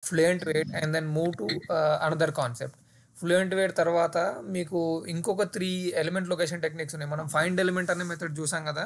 Fluent wait and then move to another concept fluent wait తర్వాత మీకు ఇంకొక three element location techniques ఉన్నాయి మనం ఫైండ్ ఎలిమెంట్ అనే మెథడ్ చూసాం కదా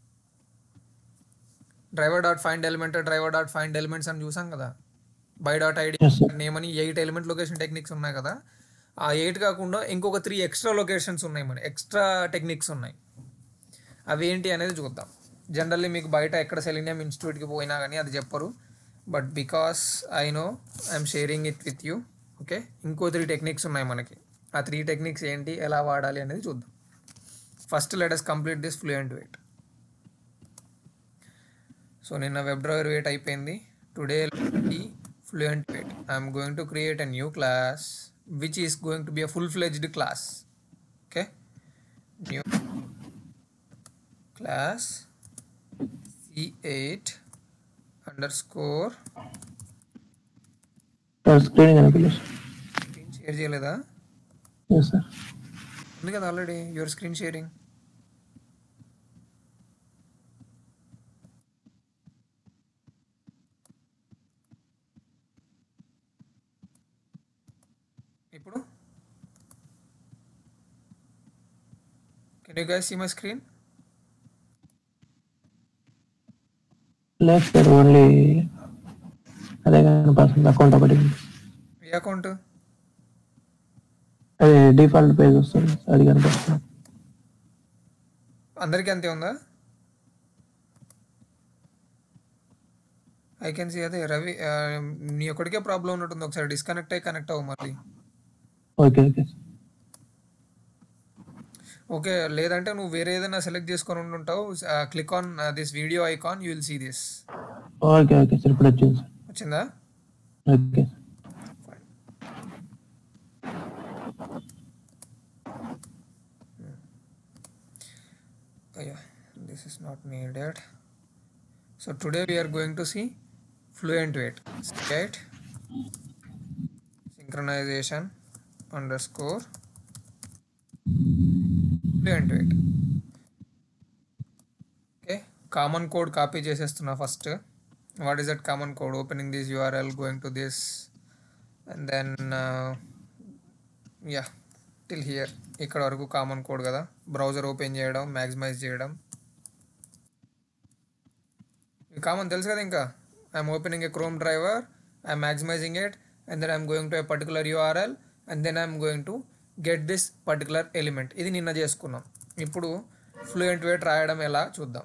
driver dot find element driver dot find elements అని చూసాం కదా by dot ID Yes, sir. Name అని ఎయిట్ ఎలిమెంట్ లొకేషన్ టెక్నిక్స్ ఉన్నాయి కదా ఆ ఎయిట్ కాకుండా ఇంకొక త్రీ ఎక్స్ట్రా లొకేషన్స్ ఉన్నాయి మన ఎక్స్ట్రా టెక్నిక్స్ ఉన్నాయి అవి ఏంటి అనేది చూద్దాం జనరల్లీ మీకు బయట ఎక్కడ సెలీనియం ఇన్స్టిట్యూట్కి పోయినా కానీ అది చెప్పరు but because I know I'm sharing it with you okay ఇంకో త్రీ టెక్నిక్స్ ఉన్నాయి మనకి ఆ త్రీ టెక్నిక్స్ ఏంటి ఎలా వాడాలి అనేది చూద్దాం first let's complete this fluent wait so నిన్న వెబ్ డ్రైవర్ వెయిట్ అయిపోయింది today fluent wait I'm going to create a new class which is going to be a full fledged class okay new class c8 underscore sir screen కనిపించలేదు screen share చేయలేదా yes sir ఉంది కదా already your screen sharing ఇప్పుడు can you guys see my screen లేదు sir only అదే కనిపిస్తుంది account ఒకటి ఏ account అదే డిఫాల్ట్ పేజ్ వస్తుంది అది కనిపిస్తుంది అందరికీ అంతే ఉందా ఐ కెన్ సీ అదే రవి ఆ, నీ ఒక్కడికే ప్రాబ్లం ఉన్నట్టుంది ఒకసారి డిస్కనెక్ట్ అయ్యి కనెక్ట్ అవ్వు మళ్ళీ ఓకే ఓకే సార్ ఓకే లేదంటే నువ్వు వేరే ఏదైనా సెలెక్ట్ చేసుకొని ఉండుంటావు click on this video icon you will see this okay okay sir ఇప్పుడు వచ్చింది సార్ వచ్చిందా okay Oh, yeah, this is not needed. So today we are going to see fluent weight. Right? Synchronization underscore fluent weight. Okay common code copy చేసేస్తున్నా first what is that common code opening this URL going to this and then yeah till here ఇక్కడ వరకు common code కదా browser open చేయడం maximize చేయడం common తెలుసు కదా ఇంకా I'm opening a Chrome driver I'm maximizing it and then I'm going to a particular URL and then I'm going to get this particular element ఇది నిన్న చేసుకున్నాం ఇప్పుడు ఫ్లూయెంట్ వేట్ రాయడం ఎలా చూద్దాం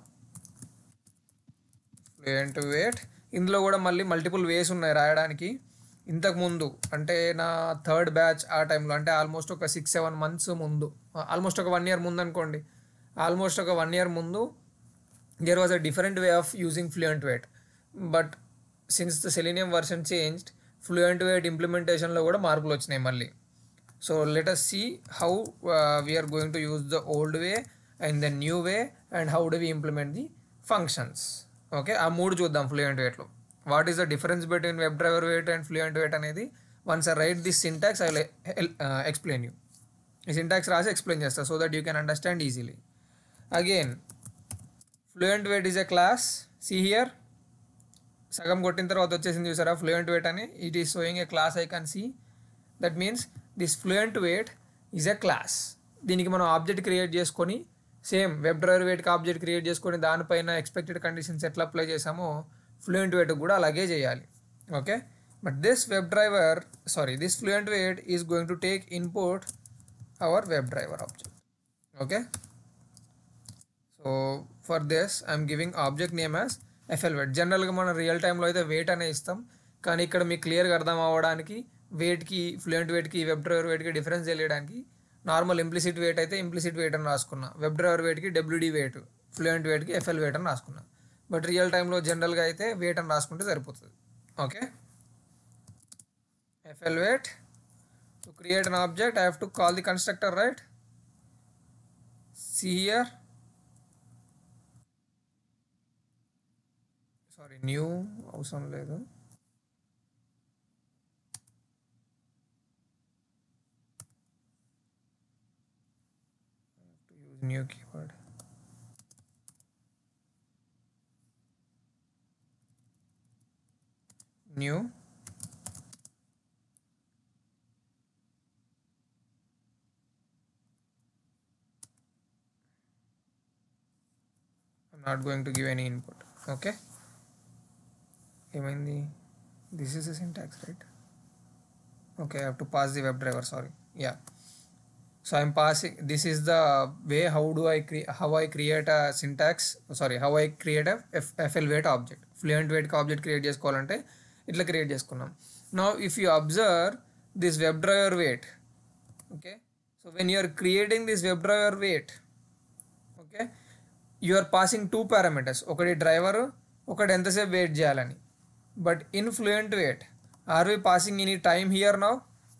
ఫ్లూయెంట్ వేట్ ఇందులో కూడా మళ్ళీ మల్టిపుల్ వేస్ ఉన్నాయి రాయడానికి ఇంతకు ముందు అంటే నా థర్డ్ బ్యాచ్ ఆ టైంలో అంటే ఆల్మోస్ట్ ఒక సిక్స్ సెవెన్ మంత్స్ ముందు ఆల్మోస్ట్ ఒక వన్ ఇయర్ ముందు అనుకోండి ఆల్మోస్ట్ ఒక వన్ ఇయర్ ముందు there was a different way of using fluent wait but since the Selenium version changed fluent wait ఇంప్లిమెంటేషన్లో కూడా మార్పులు వచ్చినాయి మళ్ళీ so let us see how we're going to use the old way and the new way and how do we implement the functions okay ఆ మూడు చూద్దాం fluent వేట్లో what is the difference between web driver wait and fluent wait అనేది once I write this syntax I explain you ఈ syntax రాసి explain చేస్తా so that you can understand easily again fluent wait is a class see here సగం కొట్టిన తర్వాత వచ్చేసింది చూసారా fluent wait అని it is showing a class I can see that means this fluent wait is a class దీనికి మనం object create చేసుకొని same web driver వేట్కి ఆబ్జెక్ట్ క్రియేట్ చేసుకొని దానిపైన ఎక్స్పెక్టెడ్ కండిషన్స్ ఎట్లా అప్లై చేసామో ఫ్లూయెంట్ వేట్ కూడా అలాగే చేయాలి okay but this web driver sorry this fluent wait is going to take input our web driver object okay so for this I'm giving object name as FL wait జనరల్గా మనం real టైంలో అయితే wait అనే ఇస్తాం కానీ ఇక్కడ మీకు క్లియర్గా అర్థం అవ్వడానికి వెయిట్కి ఫ్లూయెంట్ వెయిట్కి వెబ్ డ్రైవర్ వెయిట్కి డిఫరెన్స్ తెలియడానికి నార్మల్ ఇంప్లిసిట్ వెయిట్ అయితే ఇంప్లిసిట్ వెయిట్ అని రాసుకున్నా వెబ్ డ్రైవర్ వెయిట్కి డబ్ల్యూడి వెయిట్ ఫ్లూయెంట్ వెయిట్కి ఎఫ్ఎల్ వెయిట్ అని రాసుకున్నా బట్ రియల్ టైంలో జనరల్గా అయితే వెయిట్ అని రాసుకుంటే సరిపోతుంది okay FL wait to create an object I have to call the constructor right see here sorry new అవసరం లేదు use new keyword new not going to give any input okay ఏమైంది this is the syntax right okay i have to pass the webdriver sorry yeah so i'm passing this is the way how do i create how i create a syntax sorry how i create a F- fl weight object fluent weight object create చేసుకోవాలంటే ఇట్లా create చేసుకున్నాం now if you observe this webdriver weight okay so when you are creating this webdriver weight okay you are passing two parameters ఒకటి driver ఒకటి ఎంతసేపు wait చేయాలని but in fluent wait are we passing any time here now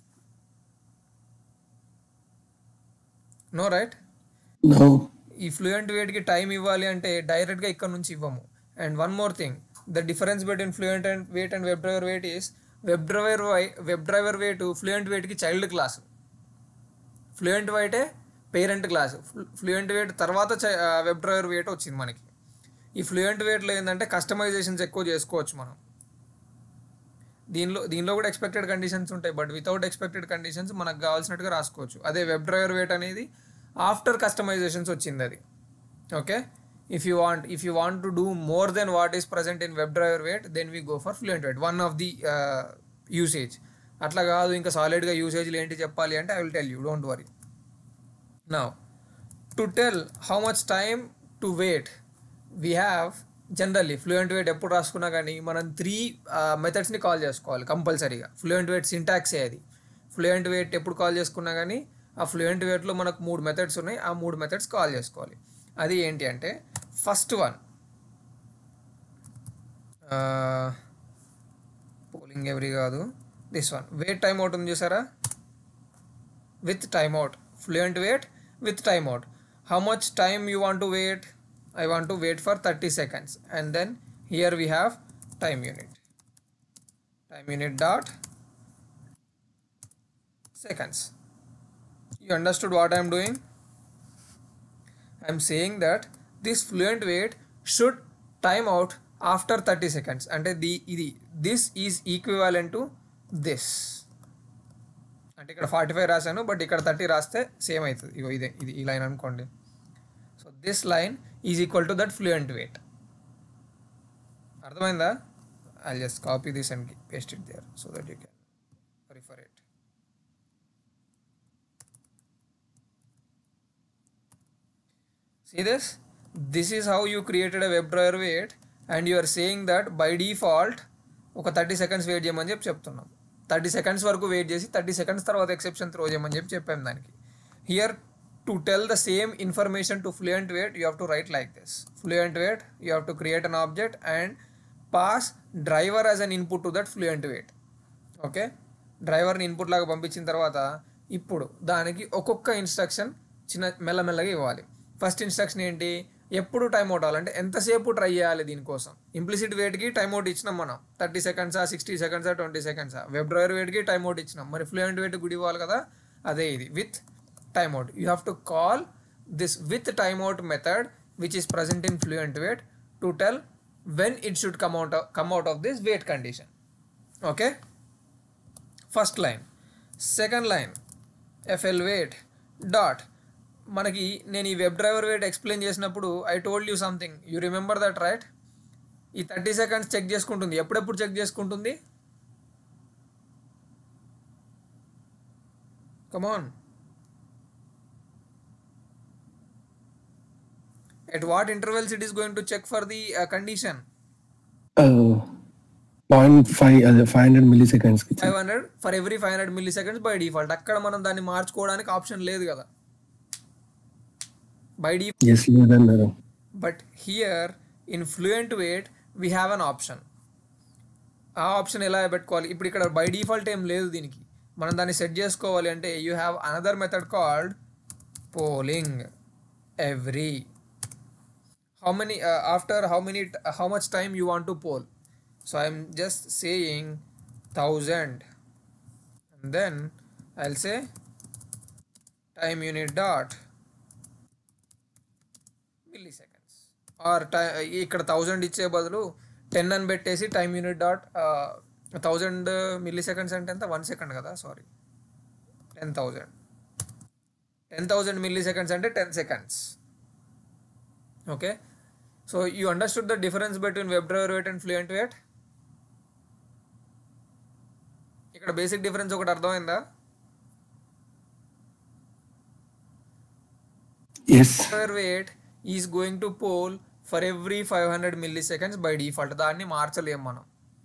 no right No. ఈ fluent వెయిట్కి time ఇవ్వాలి అంటే డైరెక్ట్గా ఇక్కడ నుంచి ఇవ్వము and one more thing the difference between fluent and wait and web driver wait is web driver why web driver wait fluent వెయిట్కి child class fluent వైటే పేరెంట్ క్లాస్ ఫ్లూయెంట్ వెయిట్ తర్వాత వెబ్ డ్రైవర్ వెయిట్ వచ్చింది మనకి ఈ fluent వెయిట్లో ఏంటంటే customisations ఎక్కువ చేసుకోవచ్చు మనం దీనిలో దీనిలో కూడా ఎక్స్పెక్టెడ్ కండిషన్స్ ఉంటాయి బట్ వితౌట్ ఎక్స్పెక్టెడ్ కండిషన్స్ మనకు కావాల్సినట్టుగా రాసుకోవచ్చు అదే వెబ్ డ్రైవర్ వెయిట్ అనేది ఆఫ్టర్ కస్టమైజేషన్స్ వచ్చింది అది okay if you want if you want to do more then what is present in web driver wait then we go for fluent wait one of the usage అట్లా కాదు ఇంకా సాలిడ్గా యూసేజ్లు ఏంటి చెప్పాలి అంటే I will tell you don't worry నా to tell how much time to wait we have generally fluent wait ఎప్పుడు రాసుకున్నా కానీ మనం త్రీ మెథడ్స్ని కాల్ చేసుకోవాలి కంపల్సరీగా ఫ్లూయెంట్ వెయిట్ సింటాక్సే అది ఫ్లూయెంట్ వెయిట్ ఎప్పుడు కాల్ చేసుకున్నా కానీ ఆ ఫ్లూయెంట్ వెయిట్లో మనకు మూడు మెథడ్స్ ఉన్నాయి ఆ మూడు మెథడ్స్ కాల్ చేసుకోవాలి అది ఏంటి అంటే ఫస్ట్ వన్ పోలింగ్ ఎవరి కాదు this one wait time out ఉంది చూసారా with timeout fluent wait with timeout how much time you want to wait i want to wait for 30 seconds and then here we have time unit time unit dot seconds you understood what i am doing i am saying that this fluent wait should time out after 30 seconds and the ఇది this is equivalent to this అంటే ఇక్కడ forty five రాశాను but ఇక్కడ thirty రాస్తే same అవుతుంది ఇగో ఇదే ఇది ఈ లైన్ అనుకోండి so this line is equal to that fluent wait అర్థమైందా I just copy this and paste it there so that you can refer it see this this is how you created a web driver weight and you are saying that by default ఒక thirty seconds wait చేయమని చెప్పి చెప్తున్నాం thirty seconds వరకు wait చేసి thirty seconds తర్వాత exception throw చేయమని చెప్పి చెప్పాం దానికి here to tell the same information to fluent wait you have to write like this fluent wait you have to create an object and pass driver as an input to that fluent wait okay డ్రైవర్ని input లాగా పంపించిన తర్వాత ఇప్పుడు దానికి ఒక్కొక్క instruction చిన్న మెల్లమెల్లగా ఇవ్వాలి ఫస్ట్ ఇన్స్ట్రక్షన్ ఏంటి ఎప్పుడు టైం అవుట్ అవ్వాలి అంటే ఎంతసేపు ట్రై చేయాలి దీనికోసం ఇంప్లిసిట్ వెయిట్కి టైం అవుట్ ఇచ్చినాం మనం థర్టీ సెకండ్సా సిక్స్టీ సెకండ్సా ట్వంటీ సెకండ్సా వెబ్ డ్రైవర్ వెయిట్కి టైం అవుట్ ఇచ్చినాం మరి ఫ్లూయెంట్ వెయిట్ గుడి ఇవ్వాలి కదా అదే ఇది with time out you have to call this with time out method which is present in fluent wait to tell when it should come out come out of this wait condition okay first line second line FL wait dot మనకి నేను ఈ web driver wait explain చేసినప్పుడు I told you something you remember that right ఈ thirty seconds check చేసుకుంటుంది ఎప్పుడెప్పుడు check చేసుకుంటుంది కమాన్ at what intervals it is going to check for the uh, condition Uh, 0.5 అదే five hundred milliseconds కి five hundred for every five hundred milliseconds by default అక్కడ మనం దాన్ని మార్చుకోవడానికి option లేదు కదా బై డీ ఎస్ లేదన్నారు but here in fluent wait we have an option ఆ ఆప్షన్ ఎలా పెట్టుకోవాలి ఇప్పుడు ఇక్కడ బై డిఫాల్ట్ ఏం లేదు దీనికి మనం దాన్ని సెట్ చేసుకోవాలి అంటే you have another method called polling every how many uh, after how many t- how much time you want to poll so i'm just saying 1000 and then i'll say time unit dot milliseconds or ti- ఇక్కడ thousand ఇచ్చే బదులు ten అని పెట్టేసి time unit dot thousand milliseconds అంటే ఎంత one second కదా sorry ten thousand ten thousand milliseconds అంటే ten seconds okay so you understood the difference between web driver wait and fluent wait ఇక్కడ basic difference ఒకటి అర్థమైందా yes driver wait is going to poll for every five hundred milliseconds by default దాన్ని మార్చలేం మనం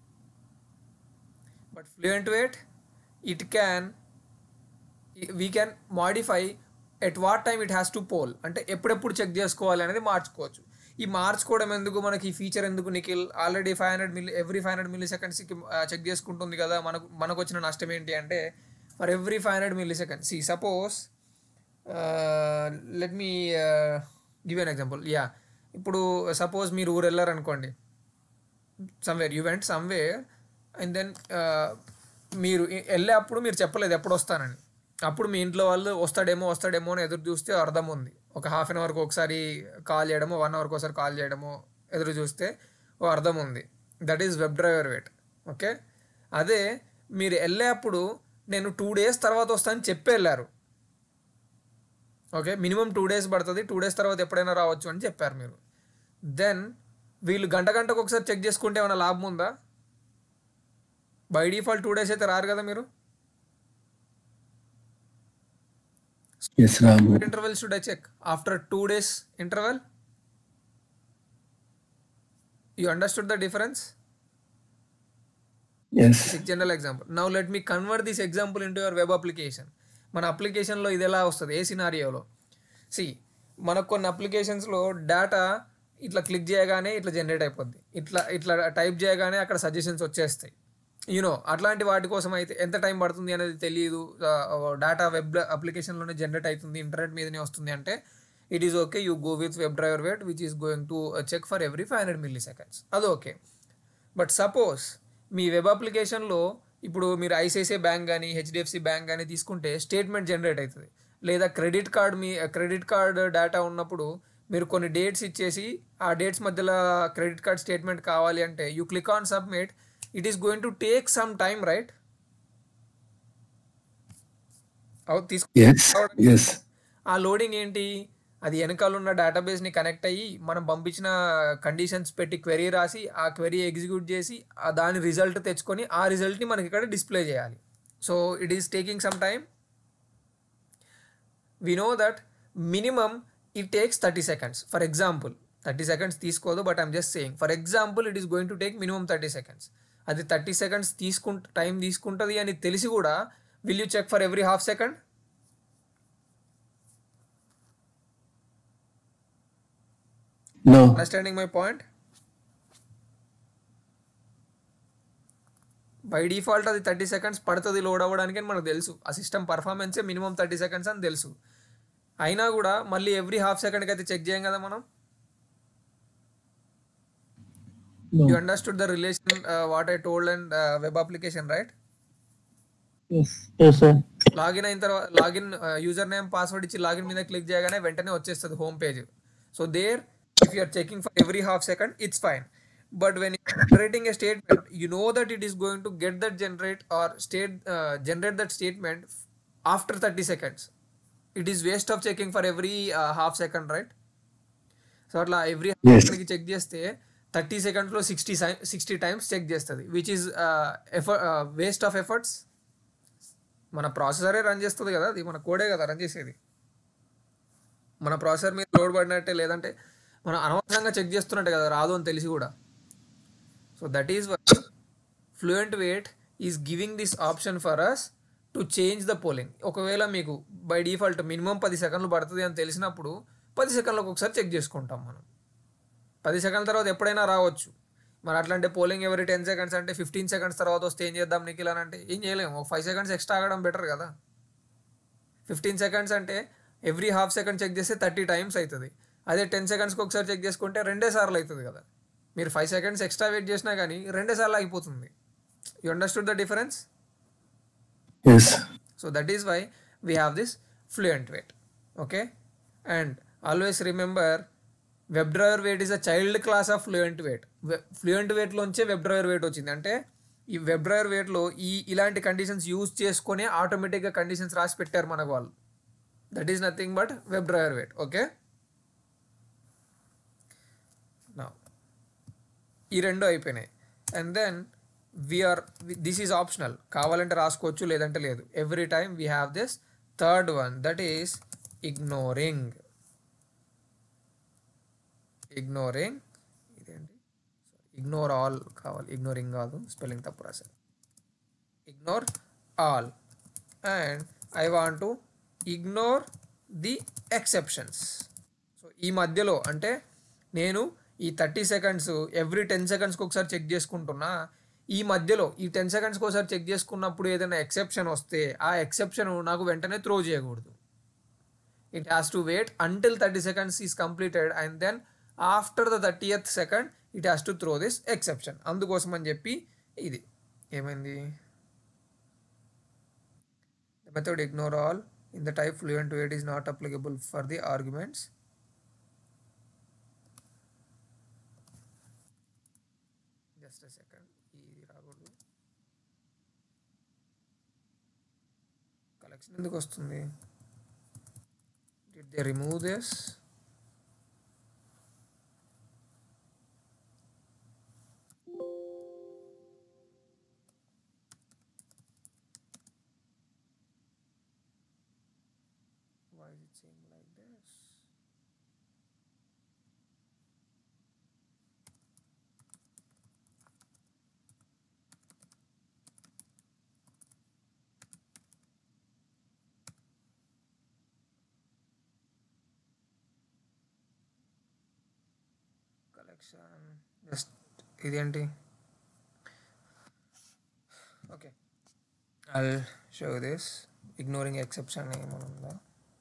but fluent wait it can we can modify at what time it has to poll అంటే ఎప్పుడెప్పుడు check చేసుకోవాలి అనేది మార్చుకోవచ్చు ఈ మార్చుకోవడం ఎందుకు మనకి ఈ ఫీచర్ ఎందుకు Nikhil already five hundred milli every five hundred milli సెకండ్స్కి చెక్ చేసుకుంటుంది కదా మనకు మనకు వచ్చిన నష్టం ఏంటి అంటే for every five hundred milliseconds ఈ suppose let me give an example yeah ఇప్పుడు సపోజ్ మీరు ఊరు వెళ్ళారనుకోండి somewhere you went somewhere and then మీరు ఇ- వెళ్ళే అప్పుడు మీరు చెప్పలేదు ఎప్పుడు వస్తానని అప్పుడు మీ ఇంట్లో వాళ్ళు వస్తాడేమో వస్తాడేమో అని ఎదురు చూస్తే అర్థం ఉంది ఒక హాఫ్ అన్ అవర్కి ఒకసారి కాల్ చేయడమో వన్ అవర్కి ఒకసారి కాల్ చేయడమో ఎదురు చూస్తే ఓ అర్థం ఉంది that is web driver wait okay అదే మీరు వెళ్ళేప్పుడు నేను టూ డేస్ తర్వాత వస్తానని చెప్పి వెళ్ళారు ఓకే మినిమం టూ డేస్ పడుతుంది టూ డేస్ తర్వాత ఎప్పుడైనా రావచ్చు అని చెప్పారు మీరు దెన్ వీళ్ళు గంట గంటకు ఒకసారి చెక్ చేసుకుంటే ఏమైనా లాభం ఉందా బై డిఫాల్ట్ టూ డేస్ అయితే రారు కదా మీరు ఎస్ రాము interval should I check after two days interval you understood the difference yes general example now let me convert this example into your web application మన అప్లికేషన్లో ఇది ఎలా వస్తుంది ఏ సినారియోలో సి మనకు కొన్ని అప్లికేషన్స్లో డేటా ఇట్లా క్లిక్ చేయగానే ఇట్లా జనరేట్ అయిపోద్ది ఇట్లా ఇట్లా టైప్ చేయగానే అక్కడ సజెషన్స్ వచ్చేస్తాయి యూనో అట్లాంటి వాటి కోసం అయితే ఎంత టైం పడుతుంది అనేది తెలియదు డేటా వెబ్ అప్లికేషన్లోనే జనరేట్ అవుతుంది ఇంటర్నెట్ మీదనే వస్తుంది అంటే it is okay you go with web driver wait which is going to check for every five hundred milliseconds అది ఓకే బట్ సపోజ్ మీ వెబ్ అప్లికేషన్లో ఇప్పుడు మీరు ఐసిఐసిఐ బ్యాంక్ కానీ హెచ్డిఎఫ్సి బ్యాంక్ కానీ తీసుకుంటే స్టేట్మెంట్ జనరేట్ అవుతుంది లేదా క్రెడిట్ కార్డ్ మీ క్రెడిట్ కార్డ్ డేటా ఉన్నప్పుడు మీరు కొన్ని డేట్స్ ఇచ్చేసి ఆ డేట్స్ మధ్యలో క్రెడిట్ కార్డ్ స్టేట్మెంట్ కావాలి అంటే you click on submit it is going to take some time right అవు తీసుకు ఎస్ ఎస్ ఆ లోడింగ్ ఏంటి అది వెనకాల ఉన్న డేటాబేస్ని కనెక్ట్ అయ్యి మనం పంపించిన కండిషన్స్ పెట్టి క్వెరీ రాసి ఆ క్వెరీ ఎగ్జిక్యూట్ చేసి ఆ దాని రిజల్ట్ తెచ్చుకొని ఆ రిజల్ట్ని మనకి ఇక్కడ డిస్ప్లే చేయాలి so it is taking some time we know that minimum it takes thirty seconds for example thirty seconds తీసుకోదు but I'm just saying for example it is going to take minimum thirty seconds అది thirty seconds తీసుకుంట time తీసుకుంటుంది అని తెలిసి కూడా will you check for every half second no understanding my point by default అది thirty seconds పడుతుంది load అవ్వడానికి అని మనకు తెలుసు ఆ సిస్టమ్ పర్ఫార్మెన్సే మినిమం థర్టీ సెకండ్స్ అని తెలుసు అయినా కూడా మళ్ళీ ఎవ్రీ హాఫ్ సెకండ్కి అయితే చెక్ చేయం కదా మనం No. You understood the relation what I told and web application right Yes. Yes, sir. Login అయిన తర్వాత లాగిన్ యూజర్ నేమ్ పాస్వర్డ్ ఇచ్చి లాగిన్ మీద క్లిక్ చేయగానే వెంటనే వచ్చేస్తుంది home page so there if you're checking for every half second it's fine but when generating a statement you know that it is going to get that generate or state generate that statement after thirty seconds it is waste of checking for every half second right so అట్లా every Yes. సెకండ్కి check చేస్తే thirty సెకండ్స్లో sixty sixty times check చేస్తుంది which is effort waste of efforts మన ప్రాసెసరే run చేస్తుంది కదా అది మన కోడే కదా రన్ చేసేది మన ప్రాసెసర్ మీద లోడ్ పడినట్టే లేదంటే మనం అనవసరంగా చెక్ చేస్తున్నట్టే కదా రాదు అని తెలిసి కూడా so that is why fluent wait is giving this option for us to change the polling ఒకవేళ మీకు బై డిఫాల్ట్ మినిమం పది సెకండ్లు పడుతుంది అని తెలిసినప్పుడు పది సెకండ్లకు ఒకసారి చెక్ చేసుకుంటాం మనం పది సెకండ్ల తర్వాత ఎప్పుడైనా రావచ్చు మరి అట్లాంటి పోలింగ్ ఎవరి టెన్ సెకండ్స్ అంటే ఫిఫ్టీన్ సెకండ్స్ తర్వాత వస్తే ఏం చేద్దాం నిఖిల్ అని అంటే ఏం చేయలేము ఒక ఫైవ్ సెకండ్స్ ఎక్స్ట్రా ఆగడం బెటర్ కదా ఫిఫ్టీన్ సెకండ్స్ అంటే ఎవ్రీ హాఫ్ సెకండ్ చెక్ చేస్తే థర్టీ టైమ్స్ అవుతుంది అదే టెన్ సెకండ్స్కి ఒకసారి చెక్ చేసుకుంటే రెండే సార్లు అవుతుంది కదా మీరు ఫైవ్ సెకండ్స్ ఎక్స్ట్రా వెయిట్ చేసినా కానీ రెండే సార్లు అయిపోతుంది you understood the difference yes So that is why we have this fluent weight. Okay, and always remember WebDriver weight is a child class of fluent weight. We- Fluent weight లోంచే WebDriver weight వచ్చింది అంటే ఈ WebDriver weight లో ఈ ఇలాంటి conditions use చేసుకొని ఆటోమేటిక్గా conditions రాసి పెట్టారు మనకు వాళ్ళు that is nothing but WebDriver weight. Okay. ఈ రెండు అయిపోయినాయి and then we're this is optional కావాలంటే రాసుకోవచ్చు లేదంటే లేదు every time we have this third one that is ignoring ignoring ఇదేంటి ఇగ్నోర్ ఆల్ కావాలి ఇగ్నోరింగ్ కాదు స్పెల్లింగ్ తప్పు రాశారు ignore all and I want to ignore the exceptions so ఈ మధ్యలో అంటే నేను ఈ థర్టీ సెకండ్స్ ఎవ్రీ టెన్ సెకండ్స్కి ఒకసారి చెక్ చేసుకుంటున్నా ఈ మధ్యలో ఈ టెన్ సెకండ్స్కి ఒకసారి చెక్ చేసుకున్నప్పుడు ఏదైనా ఎక్సెప్షన్ వస్తే ఆ ఎక్సెప్షన్ నాకు వెంటనే త్రో చేయకూడదు it has to wait until thirty seconds is completed and then after the thirtieth second it has to throw this exception అందుకోసం అని చెప్పి ఇది ఏమైంది the method ignore all in the type fluent wait is not applicable for the arguments just second ఇది రాకూడదు collection ఎందుకు వస్తుంది did they remove this why is it saying like this collection just ఇదేంటి okay I show this ignoring exception ఏమైనా ఉందా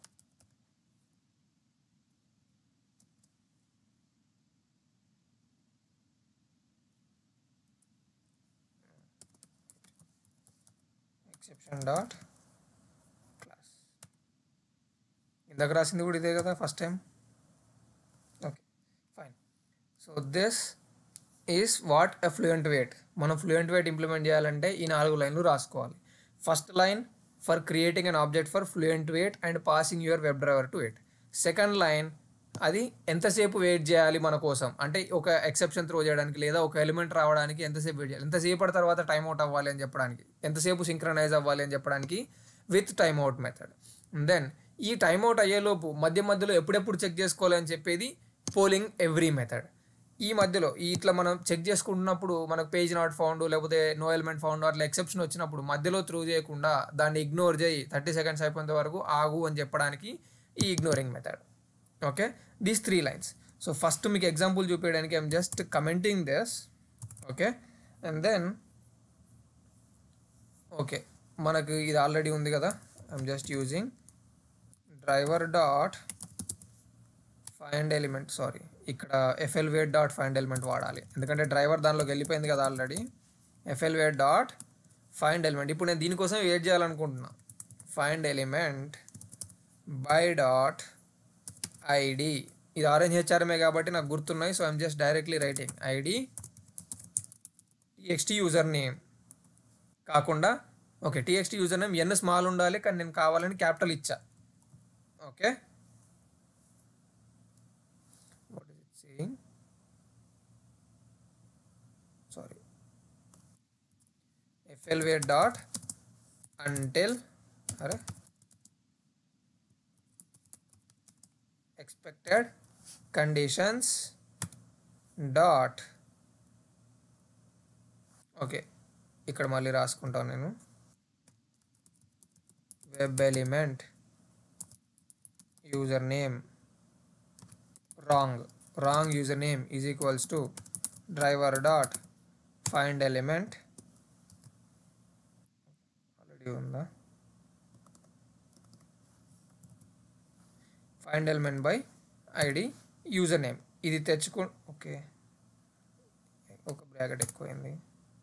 exception dot class ఇందాక రాసింది కూడా ఇదే కదా first time okay fine so this is what a fluent wait మనం fluent wait implement చేయాలంటే ఈ నాలుగు లైన్లు రాసుకోవాలి first line for creating an object for fluent wait and passing your web driver to it second line అది ఎంతసేపు wait చేయాలి మన కోసం అంటే ఒక ఎక్సెప్షన్ త్రో చేయడానికి లేదా ఒక ఎలిమెంట్ రావడానికి ఎంతసేపు వెయిట్ చేయాలి ఎంతసేపటి తర్వాత టైం అవుట్ అవ్వాలి అని చెప్పడానికి ఎంతసేపు సింక్రనైజ్ అవ్వాలి అని చెప్పడానికి with time out method then ఈ టైమ్ అవుట్ అయ్యేలోపు మధ్య మధ్యలో ఎప్పుడెప్పుడు చెక్ చేసుకోవాలి అని చెప్పేది పోలింగ్ ఎవ్రీ మెథడ్ ఈ మధ్యలో ఈ ఇట్లా మనం చెక్ చేసుకుంటున్నప్పుడు మనకు పేజ్ నాట్ ఫౌండ్ లేకపోతే నో ఎలిమెంట్ ఫౌండ్ అట్లా ఎక్సెప్షన్ వచ్చినప్పుడు మధ్యలో త్రూ చేయకుండా దాన్ని ఇగ్నోర్ చేయి థర్టీ సెకండ్స్ అయిపోయేంత వరకు ఆగు అని చెప్పడానికి ఈ ignoring method okay these three lines so first మీకు ఎగ్జాంపుల్ చూపించడానికి I'm just commenting this okay and then okay మనకు ఇది ఆల్రెడీ ఉంది కదా I'm just using driver dot find element sorry ఇక్కడ FL wait dot find element వాడాలి ఎందుకంటే driver దానిలోకి వెళ్ళిపోయింది కదా already FL wait dot find element ఇప్పుడు నేను దీనికోసం వెయిట్ చేయాలనుకుంటున్నా find element by dot ID ఇది ఆరెంజ్ హెచ్ఆర్ఎంఏ కాబట్టి నాకు గుర్తున్నాయి so I'm just directly writing ID TXT user name కాకుండా okay TXT user name N small ఉండాలి కానీ నేను కావాలని క్యాపిటల్ ఇచ్చా okay what is it saying sorry flway dot until अरे expected conditions dot ఓకే ఇక్కడ మళ్ళీ రాసుకుంటాను నేను web element user name wrong wrong username is equals to driver dot find element already ఉందా find element by id username ఇది తెచ్చుకో okay ఒక bracket ఎక్కువైంది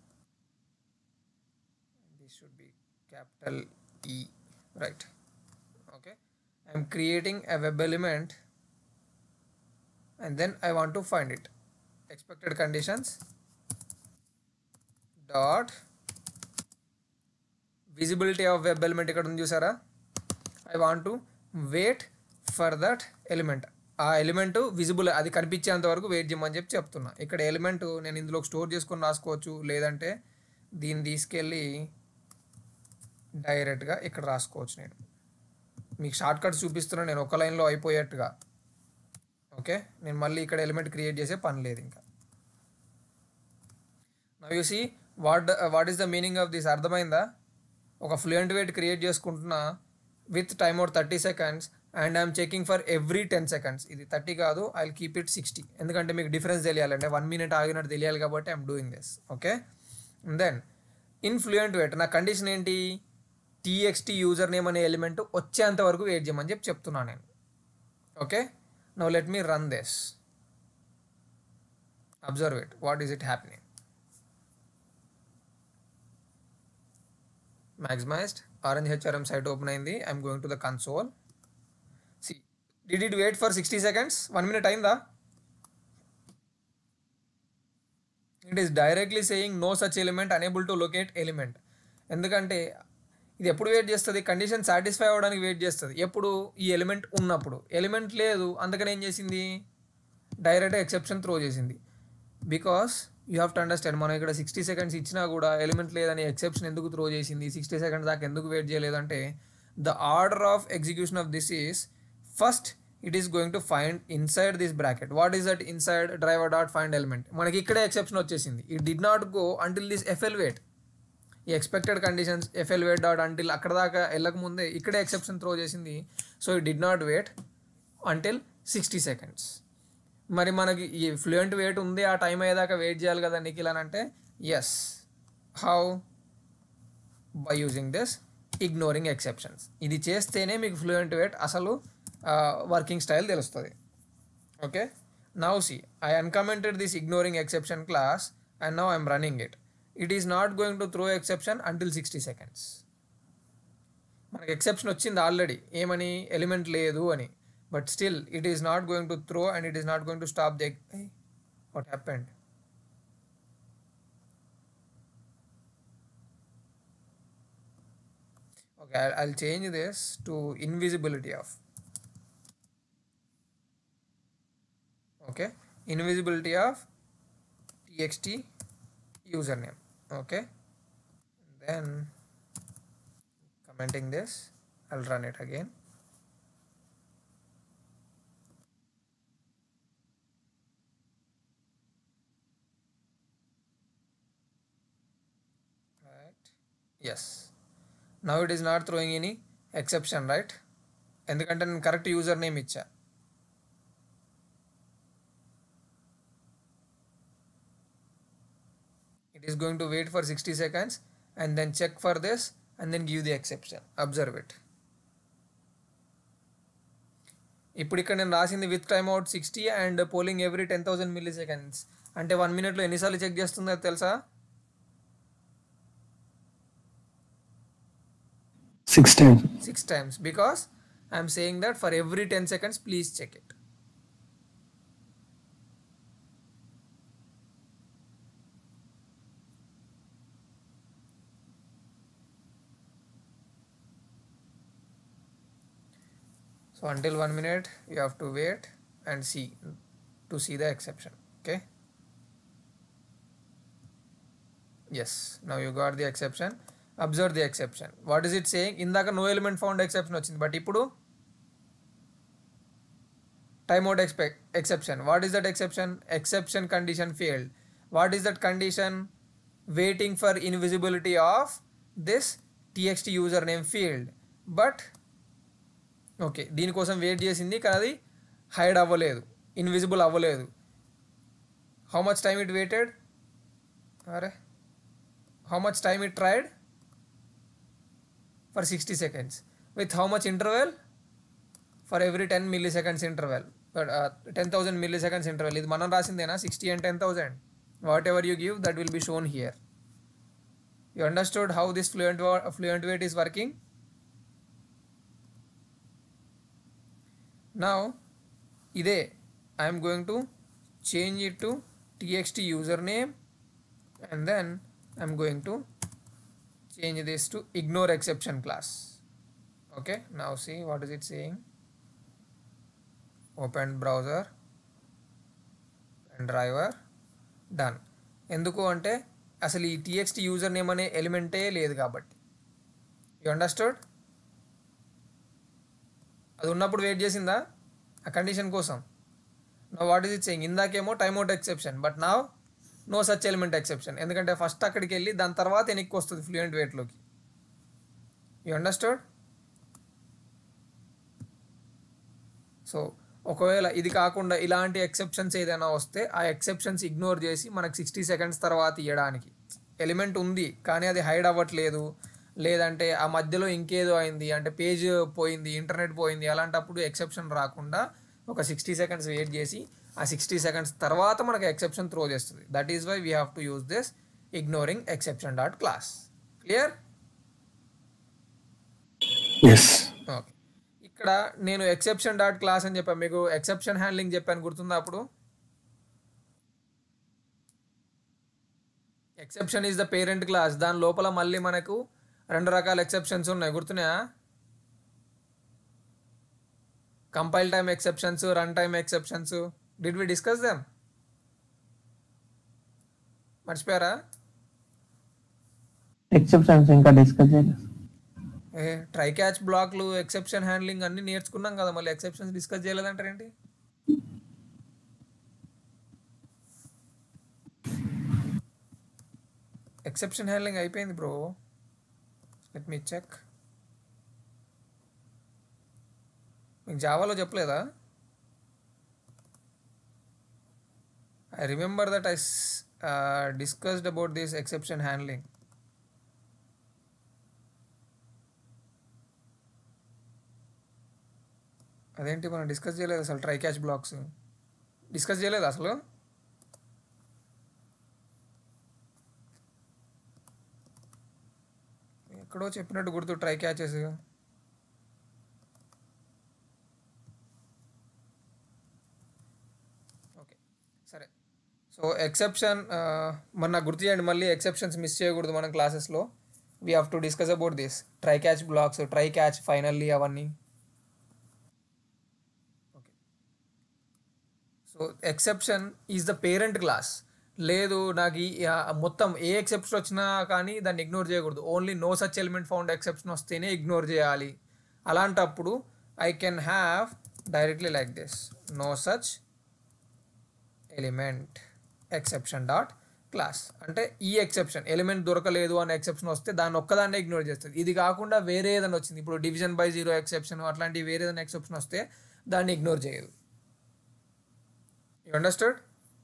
దిస్ షుడ్ బి క్యాపిటల్ ఈ right okay I'm creating a web element and then I want to find it. Expected conditions dot visibility of web element ఇక్కడ ఉంది చూసారా I want to wait for that element ఆ element visible అది కనిపించేంత వరకు wait చేయమని చెప్పి చెప్తున్నా ఇక్కడ ఎలిమెంట్ నేను ఇందులో స్టోర్ చేసుకొని రాసుకోవచ్చు లేదంటే దీన్ని తీసుకెళ్ళి డైరెక్ట్గా ఇక్కడ రాసుకోవచ్చు నేను మీకు షార్ట్ కట్స్ చూపిస్తున్నా నేను ఒక లైన్లో అయిపోయేట్టుగా ఓకే నేను మళ్ళీ ఇక్కడ ఎలిమెంట్ క్రియేట్ చేసే పని లేదు ఇంకా now you see what what is the meaning of this అర్థమైందా ఒక ఫ్లూయెంట్ వెయిట్ క్రియేట్ చేసుకుంటున్నా with time out thirty seconds and I'm checking for every ten seconds ఇది థర్టీ కాదు I will keep it sixty ఎందుకంటే మీకు difference తెలియాలంటే one minute ఆగినట్టు తెలియాలి కాబట్టి I'm doing this okay then in fluent wait నా కండిషన్ ఏంటి టీఎక్స్టీ యూజర్ నేమ్ అనే ఎలిమెంట్ వచ్చేంత వరకు వెయిట్ చేయమని చెప్పి చెప్తున్నాను నేను okay no let me run this observe it what is it happening maximized orange hrm site open అయింది I'm going to the console see did it wait for sixty seconds one minute అయిందా it is directly saying no such element unable to locate element ఎందుకంటే ఇది ఎప్పుడు wait చేస్తుంది condition satisfy అవ్వడానికి wait చేస్తుంది ఎప్పుడు ఈ ఎలిమెంట్ ఉన్నప్పుడు ఎలిమెంట్ లేదు అందుకని ఏం చేసింది డైరెక్ట్ ఎక్సెప్షన్ త్రో చేసింది because you have to understand మనం ఇక్కడ సిక్స్టీ సెకండ్స్ ఇచ్చినా కూడా ఎలిమెంట్ లేదని ఎక్సెప్షన్ ఎందుకు త్రో చేసింది సిక్స్టీ సెకండ్స్ దాకా ఎందుకు వెయిట్ చేయలేదంటే the order of execution of this is first it is going to find inside this bracket what is that inside driver dot find element మనకి ఇక్కడే ఎక్సెప్షన్ వచ్చేసింది it did not go until this FL wait ఈ expected conditions FL wait dot until అక్కడ దాకా వెళ్ళక ముందే ఇక్కడే exception throw చేసింది so it did not wait until sixty seconds మరి మనకి ఈ ఫ్లూయెంట్ వెయిట్ ఉంది ఆ టైం అయ్యేదాకా వెయిట్ చేయాలి కదా నిఖిల్ అని అంటే yes how by using this ignoring exceptions ఇది చేస్తేనే మీకు ఫ్లూయెంట్ వెయిట్ అసలు వర్కింగ్ స్టైల్ తెలుస్తుంది okay now see I uncommented this ignoring exception class and now I'm running it it is not going to throw exception until sixty seconds మనకి exception వచ్చింది already ఏమని element లేదు అని but still it is not going to throw and it is not going to stop the what happened okay I'll, I'll change this to invisibility of okay invisibility of txt username okay then commenting this i'll run it again right yes now it is not throwing any exception right ఎందుకంటే నేను correct user name ఇచ్చా it is going to wait for sixty seconds and then check for this and then give the exception observe it ఇప్పుడు ఇక్కడ నేను రాసింది with time out sixty and polling every ten thousand milliseconds అంటే one మినిట్లో ఎన్నిసార్లు check చేస్తుందో తెలుసా Six times. six times because I'm saying that for every 10 seconds, please check it. So until one minute, you have to wait and see to see the exception. Okay. Yes. Now you got the exception. Observe the exception what is it saying ఇందాక no element found exception వచ్చింది but ఇప్పుడు time out expect exception what is that exception exception condition failed what is that condition waiting for invisibility of this TXT user name field but okay దీనికోసం wait చేసింది కానీ అది hide అవ్వలేదు invisible అవ్వలేదు how much time it waited అరే how much time it tried for 60 seconds with how much interval for every 10 milliseconds interval but uh, 10000 milliseconds interval ఇది మనం రాసిందేనా sixty and ten thousand whatever you give that will be shown here you understood how this fluent fluent wait is working now ఇదే I'm going to change it to TXT user name and then I'm going to change this to ignore exception class okay now see what is it saying open browser and driver done ఎందుకు అంటే అసలు ఈ TXT user name అనే ఎలిమెంటే లేదు కాబట్టి you understood అది ఉన్నప్పుడు wait చేసిందా ఆ కండిషన్ కోసం no what is it saying ఇందాకేమో టైమ్ అవుట్ ఎక్సెప్షన్ బట్ నా నో సచ్ ఎలిమెంట్ ఎక్సెప్షన్ ఎందుకంటే ఫస్ట్ అక్కడికి వెళ్ళి దాని తర్వాత వెనక్కి వస్తుంది ఫ్లూయెంట్ వెయిట్లోకి యూ అండర్స్టూడ్ సో ఒకవేళ ఇది కాకుండా ఇలాంటి ఎక్సెప్షన్స్ ఏదైనా వస్తే ఆ ఎక్సెప్షన్స్ ఇగ్నోర్ చేసి మనకు సిక్స్టీ సెకండ్స్ తర్వాత ఇవ్వడానికి ఎలిమెంట్ ఉంది కానీ అది హైడ్ అవ్వట్లేదు లేదంటే ఆ మధ్యలో ఇంకేదో అయింది అంటే పేజ్ పోయింది ఇంటర్నెట్ పోయింది అలాంటప్పుడు ఎక్సెప్షన్ రాకుండా ఒక సిక్స్టీ సెకండ్స్ వెయిట్ చేసి ఆ సిక్స్టీ సెకండ్స్ తర్వాత మనకు ఎక్సెప్షన్ త్రో చేస్తుంది that is why we have to use this ignoring exception dot class clear yes okay ఇక్కడ నేను ఎక్సెప్షన్ డాట్ క్లాస్ అని చెప్పాను మీకు ఎక్సెప్షన్ హ్యాండ్లింగ్ చెప్పాను గుర్తుందా అప్పుడు exception is the parent class దాని లోపల మళ్ళీ మనకు రెండు రకాల ఎక్సెప్షన్స్ ఉన్నాయి గుర్తున్నాయా compile time exceptions run time exceptions did we discuss them మర్చిపోయారా ఎక్సెప్షన్స్ ఇంకా డిస్కస్ చేయలేదు ఏ ట్రై క్యాచ్ బ్లాక్లు ఎక్సెప్షన్ హ్యాండ్లింగ్ అన్ని నేర్చుకున్నాం కదా మళ్ళీ ఎక్సెప్షన్స్ డిస్కస్ చేయలేదంటారు ఏంటి ఎక్సెప్షన్ హ్యాండ్లింగ్ అయిపోయింది బ్రో లెట్ మీ చెక్ మీకు జావాలో చెప్పలేదా I remember that I discussed about this exception handling అదేంటి మనం డిస్కస్ చేయలేదు అసలు ట్రై క్యాచ్ బ్లాక్స్ డిస్కస్ చేయలేదు అసలు ఎక్కడో చెప్పినట్టు గుర్తు ట్రై క్యాచెస్ ఓకే సరే సో ఎక్సెప్షన్ మన నాకు గుర్తు చేయండి మళ్ళీ ఎక్సెప్షన్స్ మిస్ చేయకూడదు మనం క్లాసెస్లో we have to discuss about this try catch blocks try catch finally అవన్నీ so exception is the parent class లేదు నాకు ఈ ఆ, మొత్తం ఏ ఎక్సెప్షన్ వచ్చినా కానీ దాన్ని ఇగ్నోర్ చేయకూడదు only no such element found exception వస్తేనే ఇగ్నోర్ చేయాలి అలాంటప్పుడు I can have directly like this no such element exception dot class అంటే ఈ ఎక్సెప్షన్ ఎలిమెంట్ దొరకలేదు అనే ఎక్సెప్షన్ వస్తే దాన్ని ఒక్కదాన్నే ఇగ్నోర్ చేస్తుంది ఇది కాకుండా వేరే ఏదైనా వచ్చింది ఇప్పుడు డివిజన్ బై జీరో ఎక్సెప్షన్ అట్లాంటి వేరే ఏదైనా ఎక్సెప్షన్ వస్తే దాన్ని ఇగ్నోర్ చేయదు యూ అండర్స్టూడ్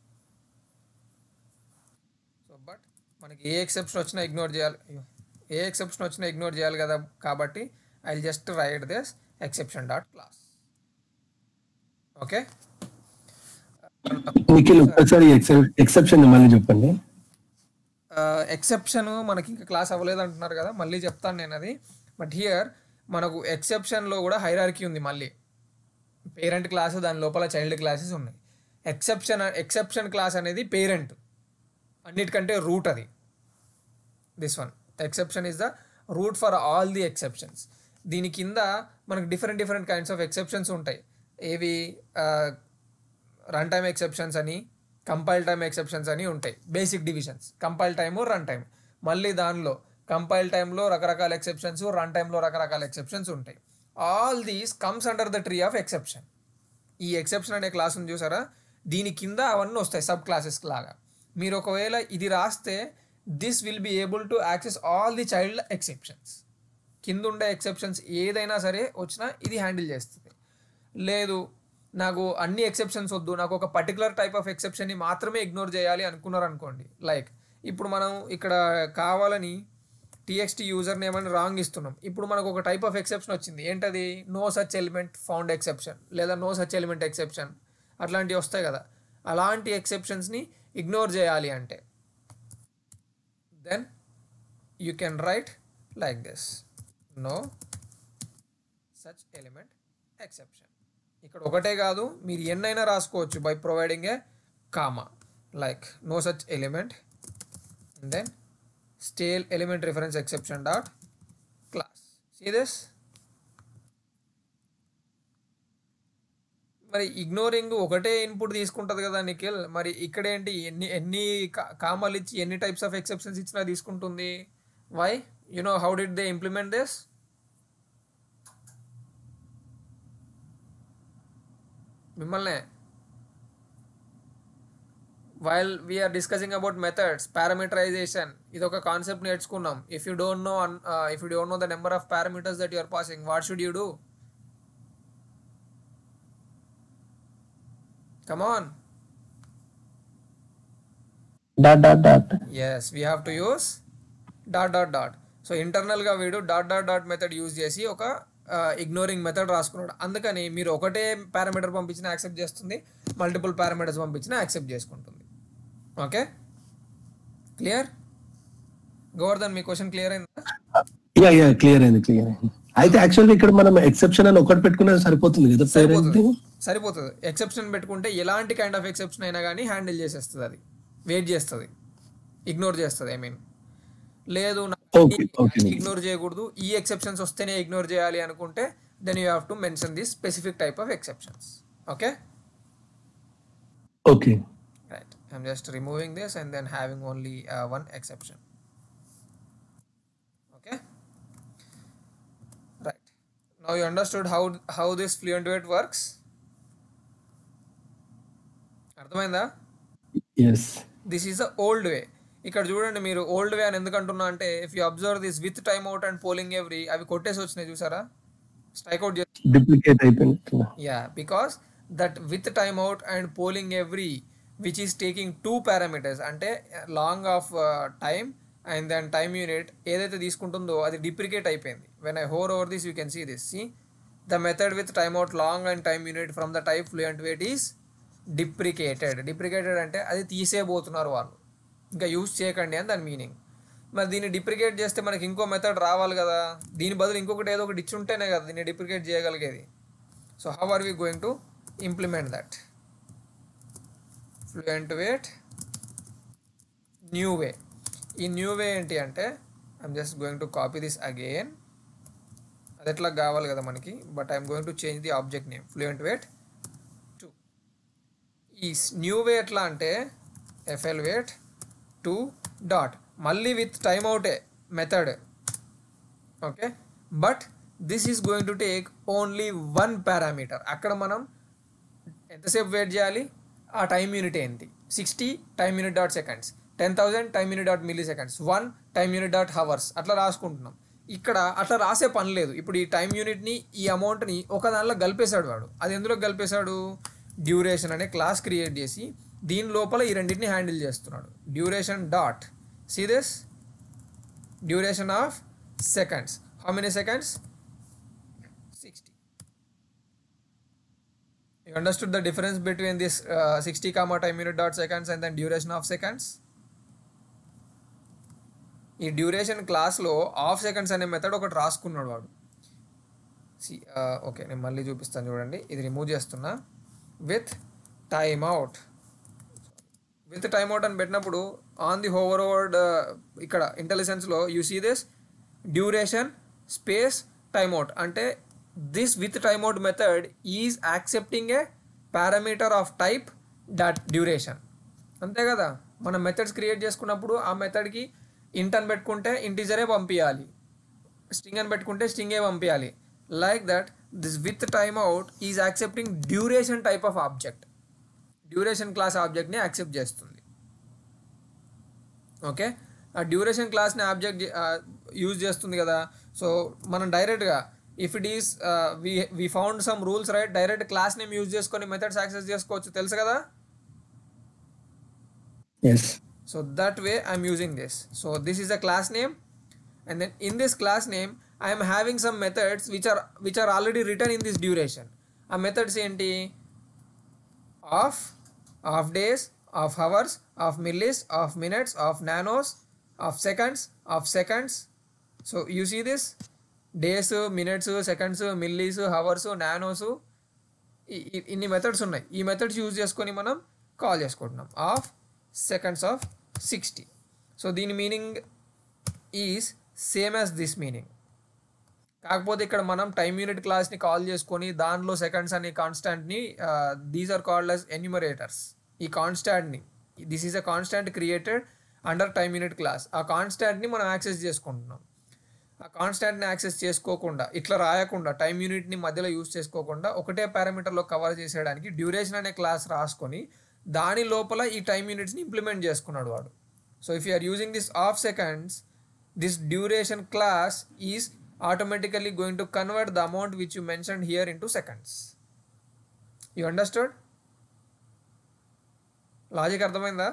సో బట్ మనకి ఏ ఎక్సెప్షన్ వచ్చినా ఇగ్నోర్ చేయాలి అయ్యో, ఏ ఎక్సెప్షన్ వచ్చినా ఇగ్నోర్ చేయాలి కదా కాబట్టి I just write this exception dot class okay Nikhil ఒకసారి ఎక్సెప్షన్ మళ్ళీ చెప్పండి ఎక్సెప్షన్ మనకి ఇంకా క్లాస్ అవ్వలేదు అంటున్నారు కదా మళ్ళీ చెప్తాను నేను అది బట్ హియర్ మనకు ఎక్సెప్షన్లో కూడా హైరార్కీ ఉంది మళ్ళీ పేరెంట్ క్లాస్ దాని లోపల చైల్డ్ క్లాసెస్ ఉన్నాయి ఎక్సెప్షన్ ఎక్సెప్షన్ క్లాస్ అనేది పేరెంట్ అన్నిటికంటే రూట్ అది this one exception is the root for all the exceptions దీని కింద మనకు different different kinds of exceptions ఉంటాయి ఏవి రన్ టైమ్ ఎక్సెప్షన్స్ అని కంపైల్ టైమ్ ఎక్సెప్షన్స్ అని ఉంటాయి basic divisions compile time run time మళ్ళీ దానిలో కంపైల్ టైంలో రకరకాల ఎక్సెప్షన్స్ రన్ టైంలో రకరకాల ఎక్సెప్షన్స్ ఉంటాయి all these comes under the tree of exception ఈ ఎక్సెప్షన్ అనే క్లాస్ ఉంది చూసారా దీని కింద అవన్నీ వస్తాయి సబ్ క్లాసెస్ లాగా మీరు ఒకవేళ ఇది రాస్తే this will be able to access all the child exceptions కింద ఉండే ఎక్సెప్షన్స్ ఏదైనా సరే వచ్చినా ఇది హ్యాండిల్ చేస్తుంది లేదు నాకు అన్ని ఎక్సెప్షన్స్ వద్దు నాకు ఒక పర్టికులర్ టైప్ ఆఫ్ ఎక్సెప్షన్ని మాత్రమే ఇగ్నోర్ చేయాలి అనుకున్నారు అనుకోండి లైక్ ఇప్పుడు మనం ఇక్కడ కావాలని టీఎక్స్టీ యూజర్ నేమ్ అని రాంగ్ ఇస్తున్నాం ఇప్పుడు మనకు ఒక టైప్ ఆఫ్ ఎక్సెప్షన్ వచ్చింది ఏంటది no such element found exception లేదా నో సచ్ ఎలిమెంట్ ఎక్సెప్షన్ అట్లాంటివి వస్తాయి కదా అలాంటి ఎక్సెప్షన్స్ని ఇగ్నోర్ చేయాలి అంటే then you can write like this no such element exception ఇక్కడ ఒకటే కాదు మీరు ఎన్నైనా రాసుకోవచ్చు by providing a comma like no such element then stale element reference exception dot class see this మరి ఇగ్నోరింగ్ ఒకటే ఇన్పుట్ తీసుకుంటుంది కదా నిఖిల్ మరి ఇక్కడ ఏంటి ఎన్ని ఎన్ని కామలు ఇచ్చి ఎన్ని టైప్స్ ఆఫ్ ఎక్సెప్షన్స్ ఇచ్చినా తీసుకుంటుంది why you know how did they implement this మిమ్మల్నే while we're discussing about methods parameterization ఇది ఒక కాన్సెప్ట్ నేర్చుకున్నాం if you don't know if you don't know the number of parameters that you're passing what should you do come on dot dot dot yes we have to use dot dot dot so ఇంటర్నల్గా వీడు dot dot dot method use చేసి ఒక ignoring method రాసుకున్నాడు అందుకని మీరు ఒకటే parameter పంపించినా accept చేస్తుంది మల్టిపుల్ పారామీటర్స్ పంపించినా యాక్సెప్ట్ చేసుకుంటుంది ఓకే క్లియర్ గోవర్ధన్ మీ క్వశ్చన్ క్లియర్ అయిందా యా యా క్లియర్ అయింది క్లియర్ అయింది అయితే యాక్చువల్గా ఇక్కడ మనం ఎక్సెప్షన్ అని ఒకటి పెట్టుకున్నా సరిపోతుంది కదా సరిపోతుంది పేరెంట్ సరిపోతుంది ఎక్సెప్షన్ పెట్టుకుంటే ఎలాంటి కైండ్ ఆఫ్ ఎక్సెప్షన్ అయినా కానీ హ్యాండిల్ చేసేస్తుంది అది వెయిట్ చేస్తుంది ఇగ్నోర్ చేస్తుంది ఐ మీన్ లేదు Okay, okay. ఇగ్నోర్ చేయకూడదు ఈ ఎక్సెప్షన్స్ వస్తేనే ఇగ్నోర్ చేయాలి అనుకుంటే then you have to mention this specific type of exceptions okay okay right I'm just removing this and then having only one exception okay right now you understood how how this fluent wait works అర్థమైందా yes this is the old way ఇక్కడ చూడండి మీరు old way అని ఎందుకు అంటున్నా అంటే if you observe this with time out and polling every అవి కొట్టేసి వచ్చినాయి చూసారా స్ట్రైక్ అవుట్ డిప్లికేట్ అయిపోయినట్టు yeah because that with time out and polling every which is taking two parameters అంటే long of time and then time unit ఏదైతే తీసుకుంటుందో అది deprecate అయిపోయింది when I hover over this you can see this see the method with time out long and time unit from the type fluent wait is deprecated deprecated అంటే అది తీసేయబోతున్నారు వాళ్ళు ఇంకా use చేయకండి అని దాని మీనింగ్ మరి దీన్ని డిప్రికేట్ చేస్తే మనకి ఇంకో మెథడ్ రావాలి కదా దీని బదులు ఇంకొకటి ఏదో ఒకటి ఇచ్చి ఉంటేనే కదా దీన్ని డిప్రికేట్ చేయగలిగేది so how are we going to implement that fluent wait new way ఈ న్యూ వే ఏంటి అంటే I'm just going to copy this again అది ఎట్లా కావాలి కదా మనకి but I'm going to change the object name fluent wait two ఈ new way ఎట్లా అంటే ఎఫ్ఎల్ వేట్ టూ డాట్ మళ్ళీ విత్ టైమ్ అవుటే method okay but this is going to take only one parameter అక్కడ మనం ఎంతసేపు వెయిట్ చేయాలి ఆ టైం యూనిట్ ఏంటి sixty time unit dot seconds ten thousand time unit dot milliseconds one time unit dot hours అట్లా రాసుకుంటున్నాం ఇక్కడ అట్లా రాసే పని లేదు ఇప్పుడు ఈ టైం యూనిట్ని ఈ అమౌంట్ని ఒక దానిలో కలిపేశాడు వాడు అది ఎందులో కలిపేశాడు డ్యూరేషన్ అనే క్లాస్ క్రియేట్ చేసి దీని లోపల ఈ రెండింటిని హ్యాండిల్ చేస్తున్నాడు duration dot see this duration of seconds how many seconds sixty You understood the difference between this uh, 60 comma time unit dot seconds and then duration of seconds? ఈ duration క్లాస్లో of seconds అనే method ఒకటి రాసుకున్నాడు వాడు C okay నేను మళ్ళీ చూపిస్తాను చూడండి ఇది రిమూవ్ చేస్తున్నా with time out with time out అని పెట్టినప్పుడు ఆన్ ది హోవర్ వర్డ్ ఇక్కడ ఇంటెలిజెన్స్లో you see this duration space time out అంటే this with time out method is accepting a parameter of type that duration అంతే కదా మనం methods create చేసుకున్నప్పుడు ఆ మెథడ్కి ఇంట్ అని పెట్టుకుంటే ఇంటీజరే పంపించాలి స్ట్రింగ్ అని పెట్టుకుంటే స్ట్రింగే పంపించాలి like that this with time out is accepting duration type of object duration class ఆబ్జెక్ట్ని యాక్సెప్ట్ చేస్తుంది ఓకే ఆ డ్యూరేషన్ క్లాస్ని ఆబ్జెక్ట్ యూజ్ చేస్తుంది కదా సో మనం డైరెక్ట్గా if it is we we found some rules right direct class name use చేసుకొని methods access చేసుకోవచ్చు తెలుసు కదా yes So that way I'm using this. So this is a class name and then in this class name I am having some methods which are which are already written in this duration. ఆ methods ఏంటి of of days of hours of millis of minutes of nanos of seconds of seconds so you see this days minutes seconds millis hours nanos ఇన్ని methods ఉన్నాయి ఈ methods use చేసుకొని మనం call చేసుకుంటున్నాం of seconds of sixty so దీని meaning is same as this meaning కాకపోతే ఇక్కడ మనం టైం యూనిట్ క్లాస్ని కాల్ చేసుకొని దానిలో సెకండ్స్ అనే కాన్స్టాంట్ని these are called as enumerators ఈ కాన్స్టాంట్ని this is a constant created under time unit class ఆ కాన్స్టాంట్ని మనం యాక్సెస్ చేసుకుంటున్నాం ఆ కాన్స్టాంట్ని యాక్సెస్ చేసుకోకుండా ఇట్లా రాయకుండా టైం యూనిట్ని మధ్యలో యూస్ చేసుకోకుండా ఒకటే పారామీటర్లో కవర్ చేసేయడానికి డ్యూరేషన్ అనే క్లాస్ రాసుకొని దాని లోపల ఈ టైం యూనిట్స్ని ఇంప్లిమెంట్ చేసుకున్నాడు వాడు so if you are using this of seconds this duration class is automatically going to convert the amount which you mention here in to seconds you understood logic అర్థమైందా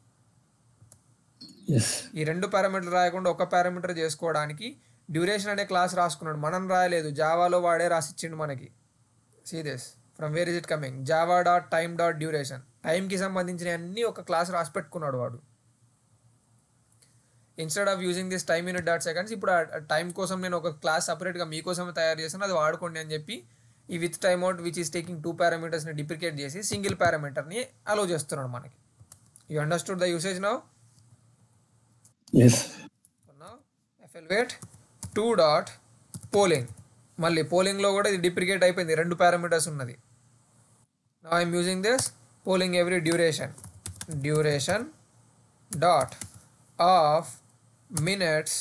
yes ఈ రెండు పారామీటర్లు రాయకుండా ఒక parameter చేసుకోవడానికి duration అనే class రాసుకున్నాడు మనం రాయలేదు జావాలో వాడే రాసిచ్చిండు మనకి serious from where is it coming Java dot time dot duration టైంకి సంబంధించిన అన్ని ఒక క్లాస్ రాసి పెట్టుకున్నాడు వాడు instead of using this time unit dot seconds ఇప్పుడు ఆ టైం కోసం నేను ఒక క్లాస్ సపరేట్గా మీకోసమే తయారు చేశాను అది వాడుకోండి అని చెప్పి ఈ with time out which is taking two పారామీటర్స్ని డిప్రికేట్ చేసి సింగిల్ పారామీటర్ని అలో చేస్తున్నాడు మనకి you understood the usage now yes so నా FL wait two dot polling మళ్ళీ పోలింగ్లో కూడా ఇది డిప్రికేట్ అయిపోయింది రెండు పారామీటర్స్ ఉన్నది నా I'm using this polling every duration duration dot of minutes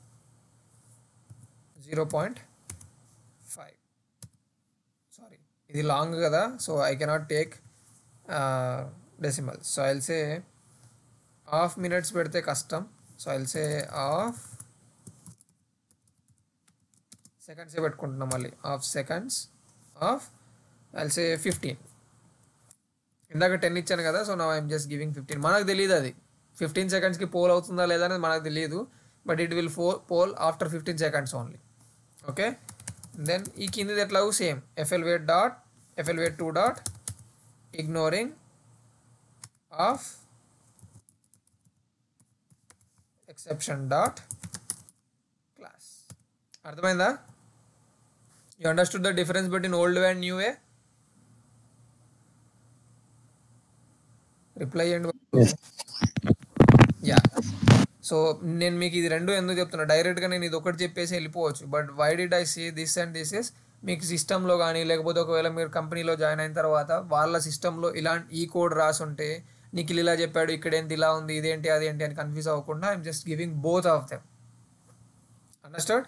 zero point five sorry ఇది లాంగ్ కదా so I cannot take decimal so I'll say half minutes పెడితే కష్టం so I'll say half seconds పెట్టుకుంటున్నాం మళ్ళీ half seconds of I'll say fifteen ఇందాక ten ఇచ్చాను కదా so నా ఐఎమ్ జస్ట్ గివింగ్ ఫిఫ్టీన్ మనకు తెలియదు అది ఫిఫ్టీన్ సెకండ్స్కి పోల్ అవుతుందా లేదా అనేది మనకు తెలియదు but it will for poll after fifteen seconds only okay then ఈ కిందిది ఎట్లాగూ same FL wait dot FL wait two dot ignoring of exception dot class అర్థమైందా you understood the difference between old way and new way reply and yes yeah so నేను మీకు ఇది రెండు ఎందుకు చెప్తున్నా డైరెక్ట్గా నేను ఇది ఒకటి చెప్పేసి వెళ్ళిపోవచ్చు but why did I see this and this is మీకు సిస్టంలో కానీ లేకపోతే ఒకవేళ మీరు కంపెనీలో జాయిన్ అయిన తర్వాత వాళ్ళ సిస్టంలో ఇలాంటి ఈ కోడ్ రాసి ఉంటే నిఖిల్ ఇలా చెప్పాడు ఇక్కడ ఏంటి ఇలా ఉంది ఇదేంటి అదేంటి అని కన్ఫ్యూజ్ అవ్వకుండా I'm just giving both of them understand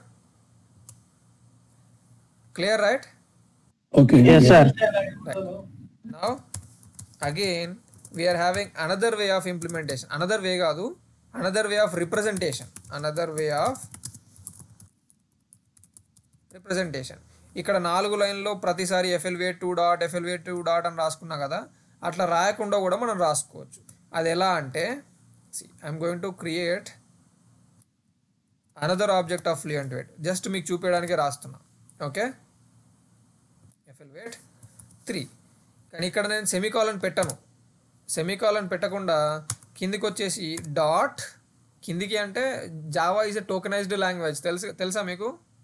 clear right okay Yes, sir. now again we are having another way of implementation another way కాదు another way of representation another way of representation ఇక్కడ నాలుగు లైన్లో ప్రతిసారి FL wait two dot FL wait two dot అని రాసుకున్నా కదా అట్లా రాయకుండా కూడా మనం రాసుకోవచ్చు అది ఎలా అంటే I'm going to create another object of fluent wait just మీకు చూపించడానికే రాస్తున్నా ఓకే ఎఫ్ఎల్ వెయిట్ త్రీ కానీ ఇక్కడ నేను సెమీకాలన్ పెట్టను సెమీకాలన్ పెట్టకుండా కిందికి వచ్చేసి డాట్ కిందికి అంటే Java is a tokenized language తెలుసు తెలుసా మీకు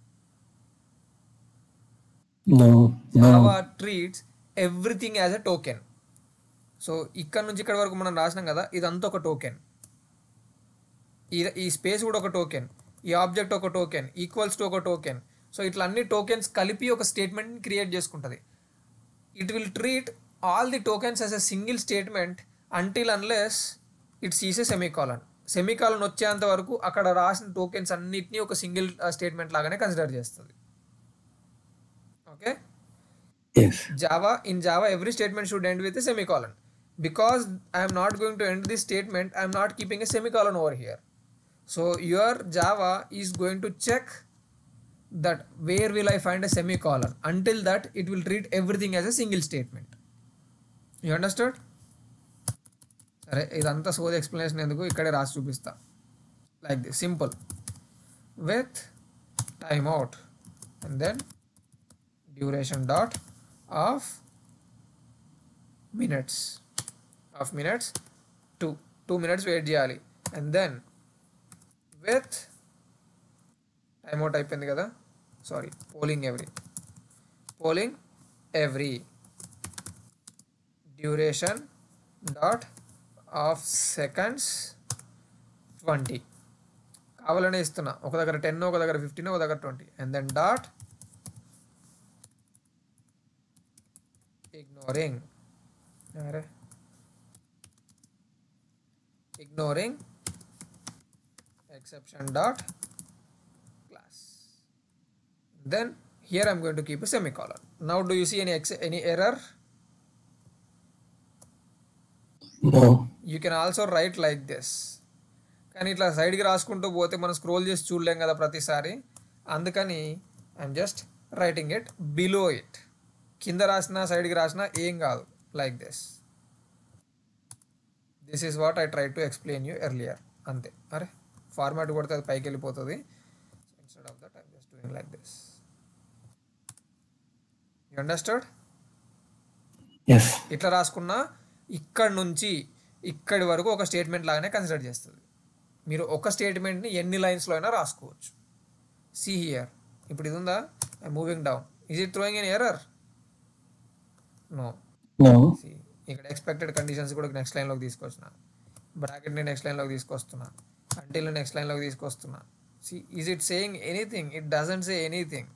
no no Java treats everything as a token so ఇక్కడ నుంచి ఇక్కడ వరకు మనం రాసినాం కదా ఇదంతా ఒక టోకెన్ ఈ ఈ స్పేస్ కూడా ఒక టోకెన్ ఈ ఆబ్జెక్ట్ ఒక టోకెన్ ఈక్వల్స్ టు ఒక టోకెన్ సో ఇట్లా అన్ని టోకెన్స్ కలిపి ఒక స్టేట్మెంట్ని క్రియేట్ చేసుకుంటుంది it will treat all the tokens as a single statement until unless it sees a semicolon semicolon వచ్చేంత వరకు అక్కడ రాసిన టోకెన్స్ అన్నిటినీ ఒక సింగిల్ స్టేట్మెంట్ లాగానే కన్సిడర్ చేస్తుంది okay yes Java in Java every statement should end with a semicolon because I am not going to end this statement I am not keeping a semicolon over here so your Java is going to check that where will I find a semicolon until that it will treat everything as a single statement you understood సరే ఇదంతా సోది explanation ఎందుకు ఇక్కడే రాసి చూపిస్తా like this simple with time out and then duration dot of minutes of minutes two two minutes wait చేయాలి and then with time out అయిపోయింది కదా sorry polling every polling every duration dot of seconds twenty కావాలనే ఇస్తున్నా ఒక దగ్గర ten ఒక దగ్గర fifteen ఒక దగ్గర twenty and then dot ignoring అరే ignoring exception dot class then here i'm going to keep a semicolon now do you see any ex- any error No. You can also write like this కానీ ఇట్లా సైడ్కి రాసుకుంటూ పోతే మనం scroll చేసి చూడలేం కదా ప్రతిసారి అందుకని I'm just writing it below it కింద రాసిన సైడ్కి రాసిన ఏం కాదు like this this is what I try to explain you earlier అంతే అరే ఫార్మాట్ కొడితే అది పైకి వెళ్ళిపోతుంది instead of that I'm just doing like this you understand Yes. ఇట్లా రాసుకున్నా ఇక్కడ నుంచి ఇక్కడి వరకు ఒక స్టేట్మెంట్ లాగానే కన్సిడర్ చేస్తుంది మీరు ఒక స్టేట్మెంట్ని ఎన్ని లైన్స్లో అయినా రాసుకోవచ్చు సి హియర్ ఇప్పుడు ఇది ఉందా I moving down is it throwing an error no No. See ఇక్కడ ఎక్స్పెక్టెడ్ కండిషన్స్ కూడా నెక్స్ట్ లైన్లోకి తీసుకొచ్చిన బ్రాకెట్ని నెక్స్ట్ లైన్లోకి తీసుకొస్తున్నా అంటిల్ని నెక్స్ట్ లైన్లోకి తీసుకొస్తున్నా see is it saying anything it doesn't say anything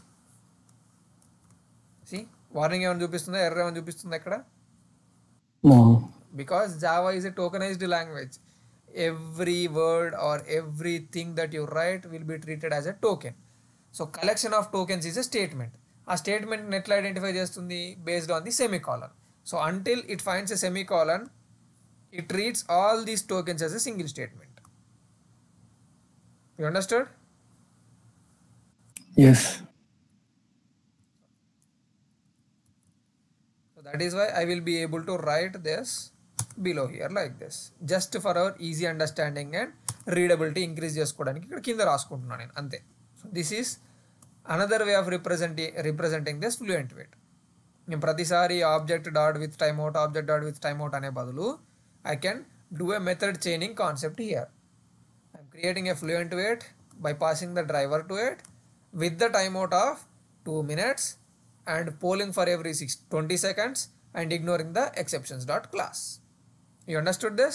see warning ఏమైనా చూపిస్తుందా ఎర్ర ఏమైనా చూపిస్తుందా ఇక్కడ No. because java is a tokenized language every word or everything that you write will be treated as a token so collection of tokens is a statement ఆ statement ఎట్లా identify చేస్తుంది based on the semicolon so until it finds a semicolon it reads all these tokens as a single statement you understand Yes. So that is why I will be able to write this below here like this. Just for our easy understanding and readability increase చేసుకోవడానికి ఇక్కడ కింద రాసుకుంటున్నాను నేను అంతే so this is another way of representing representing this fluent wait నేను ప్రతిసారి object dot with time out object dot with time out అనే బదులు I can do a method chaining concept here I'm creating a fluent wait by passing the driver to it with the timeout of 2 minutes and polling for every six, 20 seconds and ignoring the exceptions dot class. You understood this?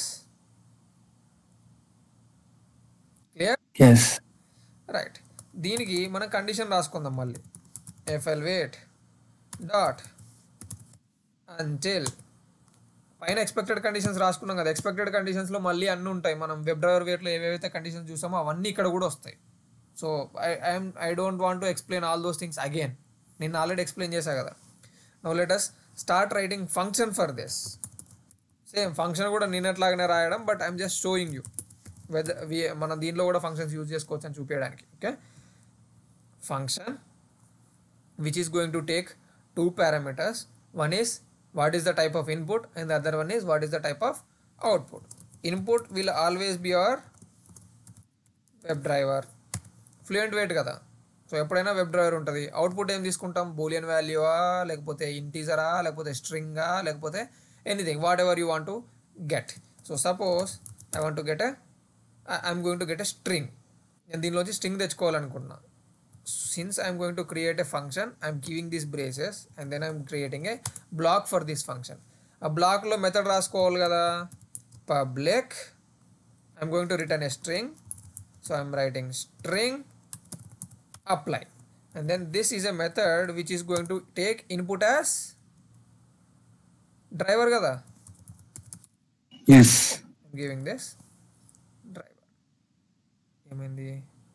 Clear? Yes. Right దీనికి మనం condition రాసుకుందాం మళ్ళీ FL wait dot until పైన expected conditions రాసుకున్నాం కదా expected కండిషన్స్లో మళ్ళీ అన్నీ ఉంటాయి మనం వెబ్ డ్రైవర్ వేట్లో ఏవేవైతే కండిషన్స్ చూసామో అవన్నీ ఇక్కడ కూడా వస్తాయి so I I'm I don't want to explain all those things again నేను ఆల్రెడీ ఎక్స్ప్లెయిన్ చేశా కదా no let's start writing function for this same function కూడా నిన్నట్లాగానే రాయడం but I'm just showing you whether మనం దీంట్లో కూడా ఫంక్షన్స్ యూజ్ చేసుకోవచ్చు అని చూపించడానికి okay function which is going to take two parameters one is what is the type of input and the other one is what is the type of output input will always be our web driver fluent wait కదా so ఎప్పుడైనా web driver ఉంటుంది output ఏం తీసుకుంటాం boolean వాల్యూవా లేకపోతే ఇంటీజరా లేకపోతే స్ట్రింగా లేకపోతే anything whatever you want to get so suppose I want to get a I'm going to get a string నేను దీనిలోంచి స్ట్రింగ్ తెచ్చుకోవాలనుకుంటున్నా since I'm going to create a function, I'm giving these braces and then I'm creating a block for this function. ఆ బ్లాక్లో method రాసుకోవాలి కదా public I'm going to return a string so I'm writing string apply and then this is a method which is going to take input as driver కదా Yes. I'm giving this driver ఏమైంది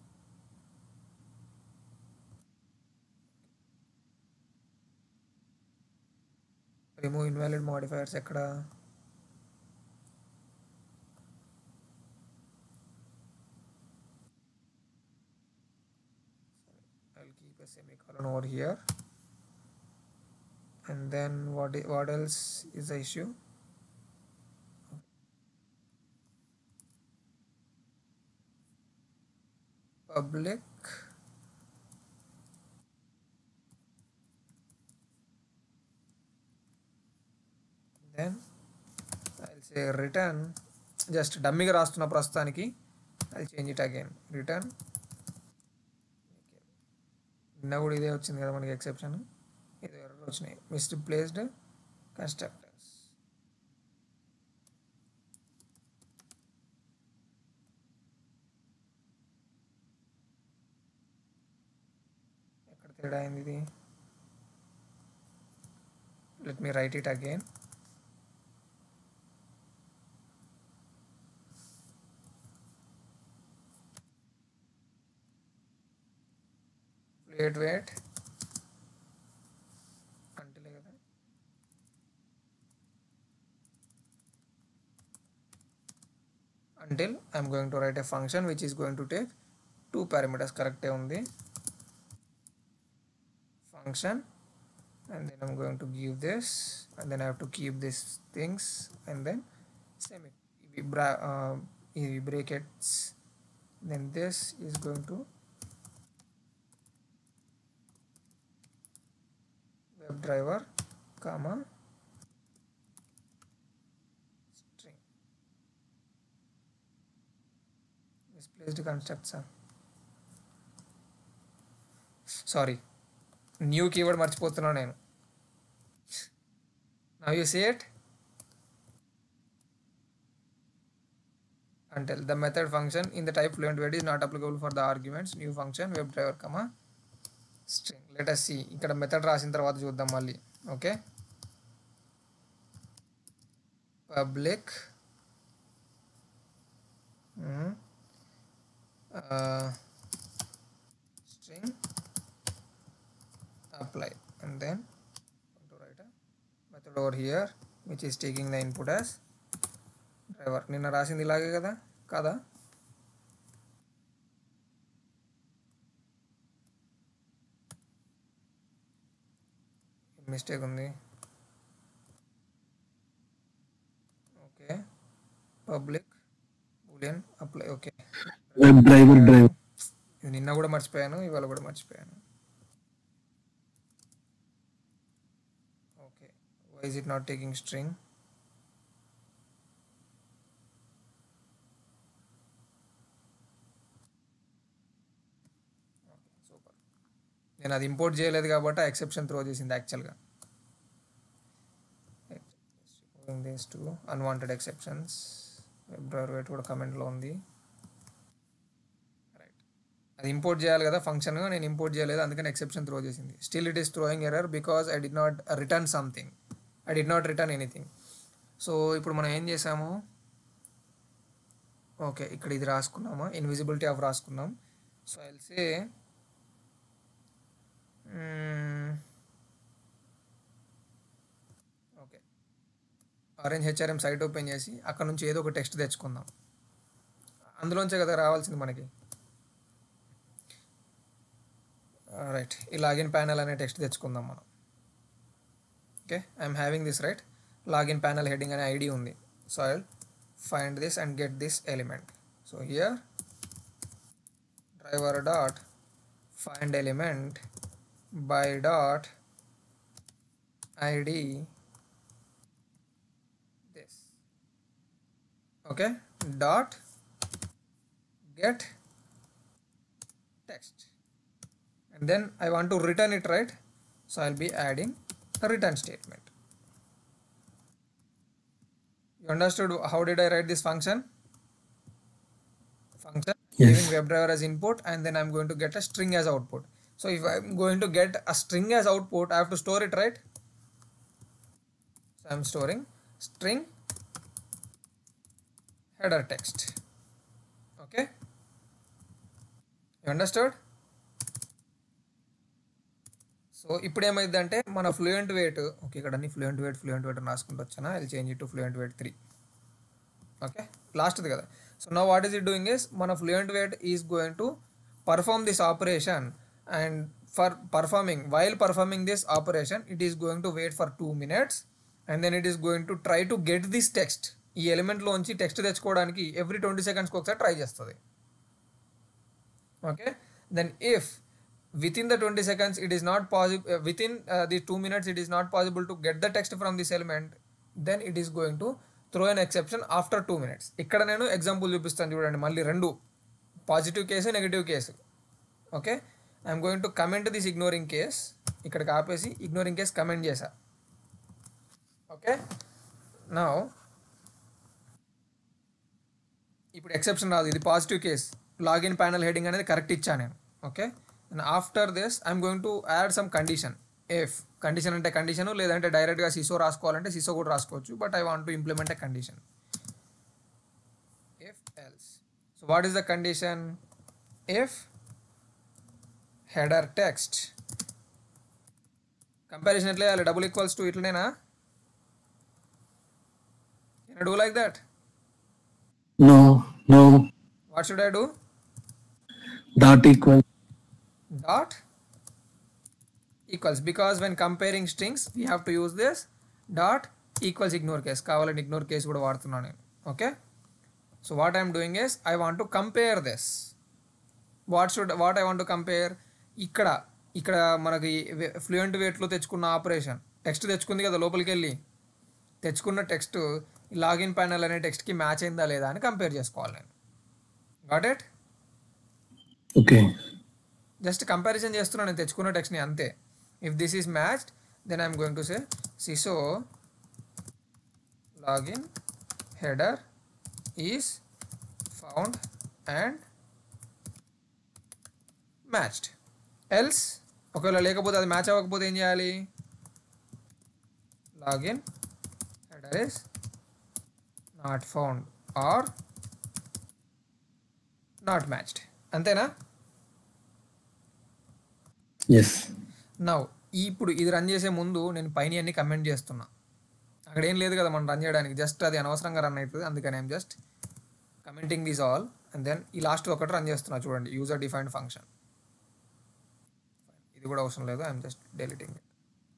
remove invalid modifiers ఎక్కడ I'll keep a semicolon over here and then what i- what else is the issue public then I'll say return just డమ్మీగా రాస్తున్న ప్రస్తుతానికి I'll change it again return నిన్న కూడా ఇదే వచ్చింది కదా మనకి ఎక్సెప్షన్ ఏదో ఎర్రర్ వచ్చినాయి మిస్ప్లేస్డ్ కన్స్ట్రక్టర్స్ ఎక్కడ తేడా అయింది ఇది let me write it again wait wait అంటే కదా until I'm going to write a function which is going to take two parameters correct ఉంది function and then I'm going to give this and then I have to keep these things and then semi ఇవి బ్రా ఇవి brackets then this is going to web driver comma string misplaced constructs sorry new keyword మర్చిపోతున్నాను నేను now you see it until the method function in the type fluent word is not applicable for the arguments new function web driver comma string let us see ఇక్కడ method రాసిన తర్వాత చూద్దాం మళ్ళీ okay public string apply and then to write a method over here which is taking the input as driver నిన్న రాసింది ఇలాగే కదా కాదా మిస్టేక్ ఉంది okay public boolean apply okay web driver driver ఇది నిన్న కూడా మర్చిపోయాను ఇవాళ కూడా మర్చిపోయాను okay why is it not taking string super నేను అది ఇంపోర్ట్ చేయలేదు కాబట్టి ఆ ఎక్సెప్షన్ త్రో చేసింది యాక్చువల్గా this to unwanted exceptions web driver wait కూడా కమెంట్లో ఉంది రైట్ అది ఇంపోర్ట్ చేయాలి కదా ఫంక్షన్ నేను ఇంపోర్ట్ చేయలేదు అందుకని ఎక్సెప్షన్ త్రో చేసింది still it is throwing error because I did not return something I did not return anything so ఇప్పుడు మనం ఏం చేసాము ఓకే ఇక్కడ ఇది రాసుకున్నాము ఇన్విజిబిలిటీ ఆఫ్ రాసుకున్నాం so I'll say okay orange HRM site open చేసి అక్కడ నుంచి ఏదో ఒక టెక్స్ట్ తెచ్చుకుందాం అందులోంచే కదా రావాల్సింది మనకి రైట్ ఈ లాగిన్ ప్యానల్ అనే టెక్స్ట్ తెచ్చుకుందాం మనం okay I'm having this right login panel heading అనే ఐడి ఉంది so I find this and get this element so here driver dot find element by dot ID this okay dot get text and then I want to return it right so I'll be adding a return statement you understood how did I write this function function Yes. giving WebDriver as input and then I'm going to get a string as output so if I'm going to get a string as output I have to store it right so I'm storing string header text okay you understood so ఇప్పుడు ఏమైందంటే మన fluent wait okay ఇక్కడ అన్ని fluent wait fluent wait రాసుకుంటూ వచ్చానా ఇది change to fluent wait three okay లాస్ట్ది కదా సో నా what is it doing is మన fluent wait is going to perform this operation and for performing while performing this operation it is going to wait for two minutes and then it is going to try to get this text ఈ ఎలిమెంట్లోంచి text తెచ్చుకోవడానికి every twenty సెకండ్స్కి ఒకసారి try చేస్తుంది okay then if within the 20 seconds it is not possible uh, within uh, the 2 minutes it is not possible to get the text from this element then it is going to throw an exception after 2 minutes ఇక్కడ నేను example చూపిస్తాను చూడండి మళ్ళీ రెండు positive case negative case okay I'm going to comment this ignoring case ఇక్కడికి ఆపేసి ignoring case comment చేశా okay నా ఇప్పుడు ఎక్సెప్షన్ రాదు ఇది positive case login panel heading అనేది కరెక్ట్ ఇచ్చా నేను okay and after this I'm going to add some condition if condition అంటే కండిషన్ లేదంటే డైరెక్ట్గా సిసో రాసుకోవాలంటే సిసో కూడా రాసుకోవచ్చు but I want to implement a condition if else so what is the condition if header text comparison ఎట్లా చేయాలి double equals to ఇట్లనేనా can do like that No, no. What should I do Dot equal. dot equals because when comparing strings we have to use this dot equals ignore case కావాలని ignore case కూడా వాడుతున్నాను నేను okay so what I'm doing is I want to compare this what should what I want to compare ఇక్కడ ఇక్కడ మనకి fluent వేట్లో తెచ్చుకున్న operation text తెచ్చుకుంది కదా లోపలికి వెళ్ళి తెచ్చుకున్న టెక్స్ట్ లాగిన్ ప్యానల్ అనే టెక్స్ట్కి మ్యాచ్ అయిందా లేదా అని కంపేర్ చేసుకోవాలి నేను got it Okay. Just comparison చేస్తున్నాను నేను తెచ్చుకున్న టెక్స్ట్ని అంతే if this is matched then I'm going to say sysout login header is found and matched else ఒకవేళ లేకపోతే అది మ్యాచ్ అవ్వకపోతే ఏం చేయాలి login header is not found or not matched అంతేనా Yes. నౌ ఇప్పుడు ఇది రన్ చేసే ముందు నేను పైన అన్ని కమెంట్ చేస్తున్నా అక్కడ ఏం లేదు కదా మనం రన్ చేయడానికి జస్ట్ అది అనవసరంగా రన్ అవుతుంది అందుకని ఏం just commenting these all and then ఈ లాస్ట్ ఒకటి రన్ చేస్తున్నా చూడండి యూజర్ డిఫైన్డ్ ఫంక్షన్ ఇది కూడా అవసరం లేదు I'm just deleting it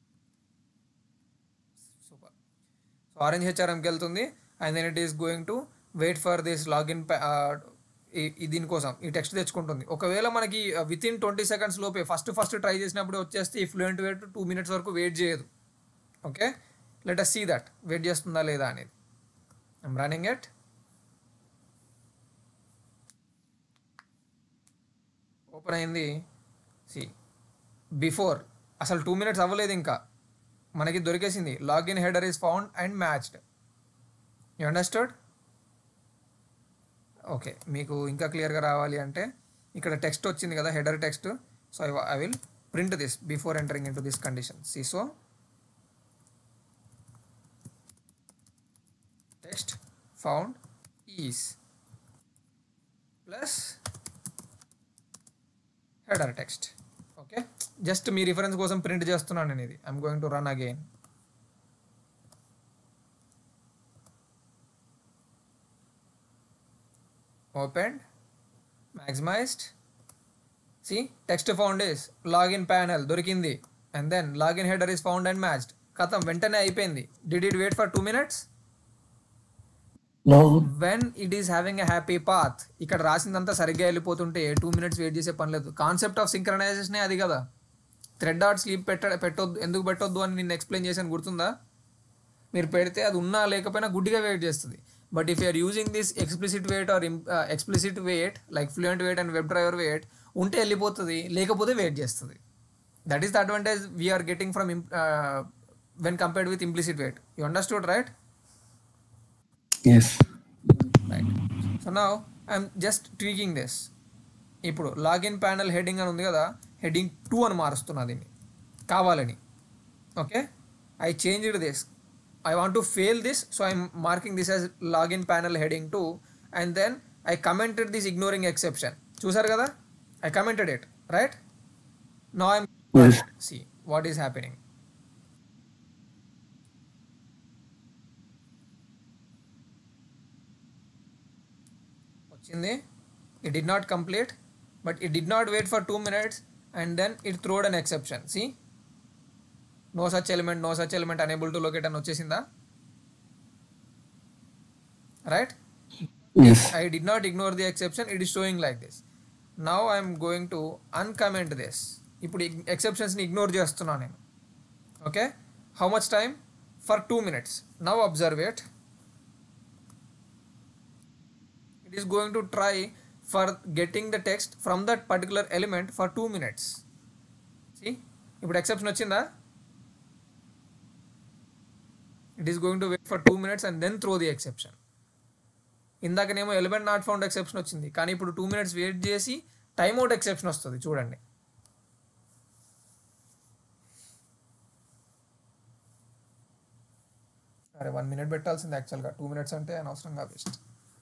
super so orange హెచ్ఆర్ఎంకి వెళ్తుంది and then it is going to wait for this login దీనికోసం ఈ టెక్స్ట్ తెచ్చుకుంటుంది ఒకవేళ మనకి విత్ ఇన్ ట్వంటీ సెకండ్స్ లోపే ఫస్ట్ ఫస్ట్ ట్రై చేసినప్పుడు వచ్చేస్తే ఈ ఫ్లూయెంట్ వెయిట్ టూ మినిట్స్ వరకు వెయిట్ చేయదు okay let us see that wait చేస్తుందా లేదా అనేది ఐమ్ రన్నింగ్ ఎట్ ఓపెన్ అయింది సి బిఫోర్ అసలు టూ మినిట్స్ అవ్వలేదు ఇంకా మనకి దొరికేసింది login header is found and matched you understood okay మీకు ఇంకా క్లియర్గా రావాలి అంటే ఇక్కడ టెక్స్ట్ వచ్చింది కదా header text so I I will print this before entering into this condition see so text found is plus header text okay just మీ reference కోసం ప్రింట్ చేస్తున్నాను నేను ఇది I'm going to run again opened maximized see text found is login panel దొరికింది and then login header is found and matched కథం వెంటనే అయిపోయింది did it wait for two minutes No. When it is having a happy path ఇక్కడ రాసిందంతా సరిగ్గా వెళ్ళిపోతుంటే two minutes wait చేసే పని లేదు కాన్సెప్ట్ ఆఫ్ సింక్రనైజేషనే అది కదా థ్రెడ్ డాట్ స్లీప్ పెట్ట పెట్టొద్దు ఎందుకు పెట్టొద్దు అని నేను ఎక్స్ప్లెయిన్ చేశాను గుర్తుందా మీరు పెడితే అది ఉన్నా లేకపోయినా గుడ్డిగా వెయిట్ చేస్తుంది but if you're using this explicit wait or explicit wait like fluent wait and web driver wait ఉంటే వెళ్ళిపోతుంది లేకపోతే వెయిట్ చేస్తుంది that is the advantage we're getting from when compared with implicit wait you understood right Yes. Right so now I'm just tweaking this ఇప్పుడు login panel heading అని ఉంది కదా heading two అని మారుస్తున్నా దీన్ని కావాలని okay I changed this I want to fail this so I'm marking this as login panel heading two and then I commented this ignoring exception చూసారు కదా I commented it right no I'm Yes. See what is happening వచ్చింది it did not complete but it did not wait for two minutes and then it threw an exception see no such element no such element unable to locate అని వచ్చేసిందా right Yes. I did not ignore the exception. It is showing like this. Now I am going to uncomment this. ఇప్పుడు ఎక్సెప్షన్స్ని ignore చేస్తున్నాను నేను okay how much time for two minutes now observe it it is going to try for getting the text from that particular element for two minutes see ఇప్పుడు exception వచ్చిందా it is going to wait for two minutes and then throw the exception ఇందాకనేమో element not found exception వచ్చింది కానీ ఇప్పుడు two minutes wait చేసి time out exception వస్తుంది చూడండి అరే వన్ మినిట్ పెట్టాల్సింది యాక్చువల్గా టూ మినిట్స్ అంటే అనవసరంగా best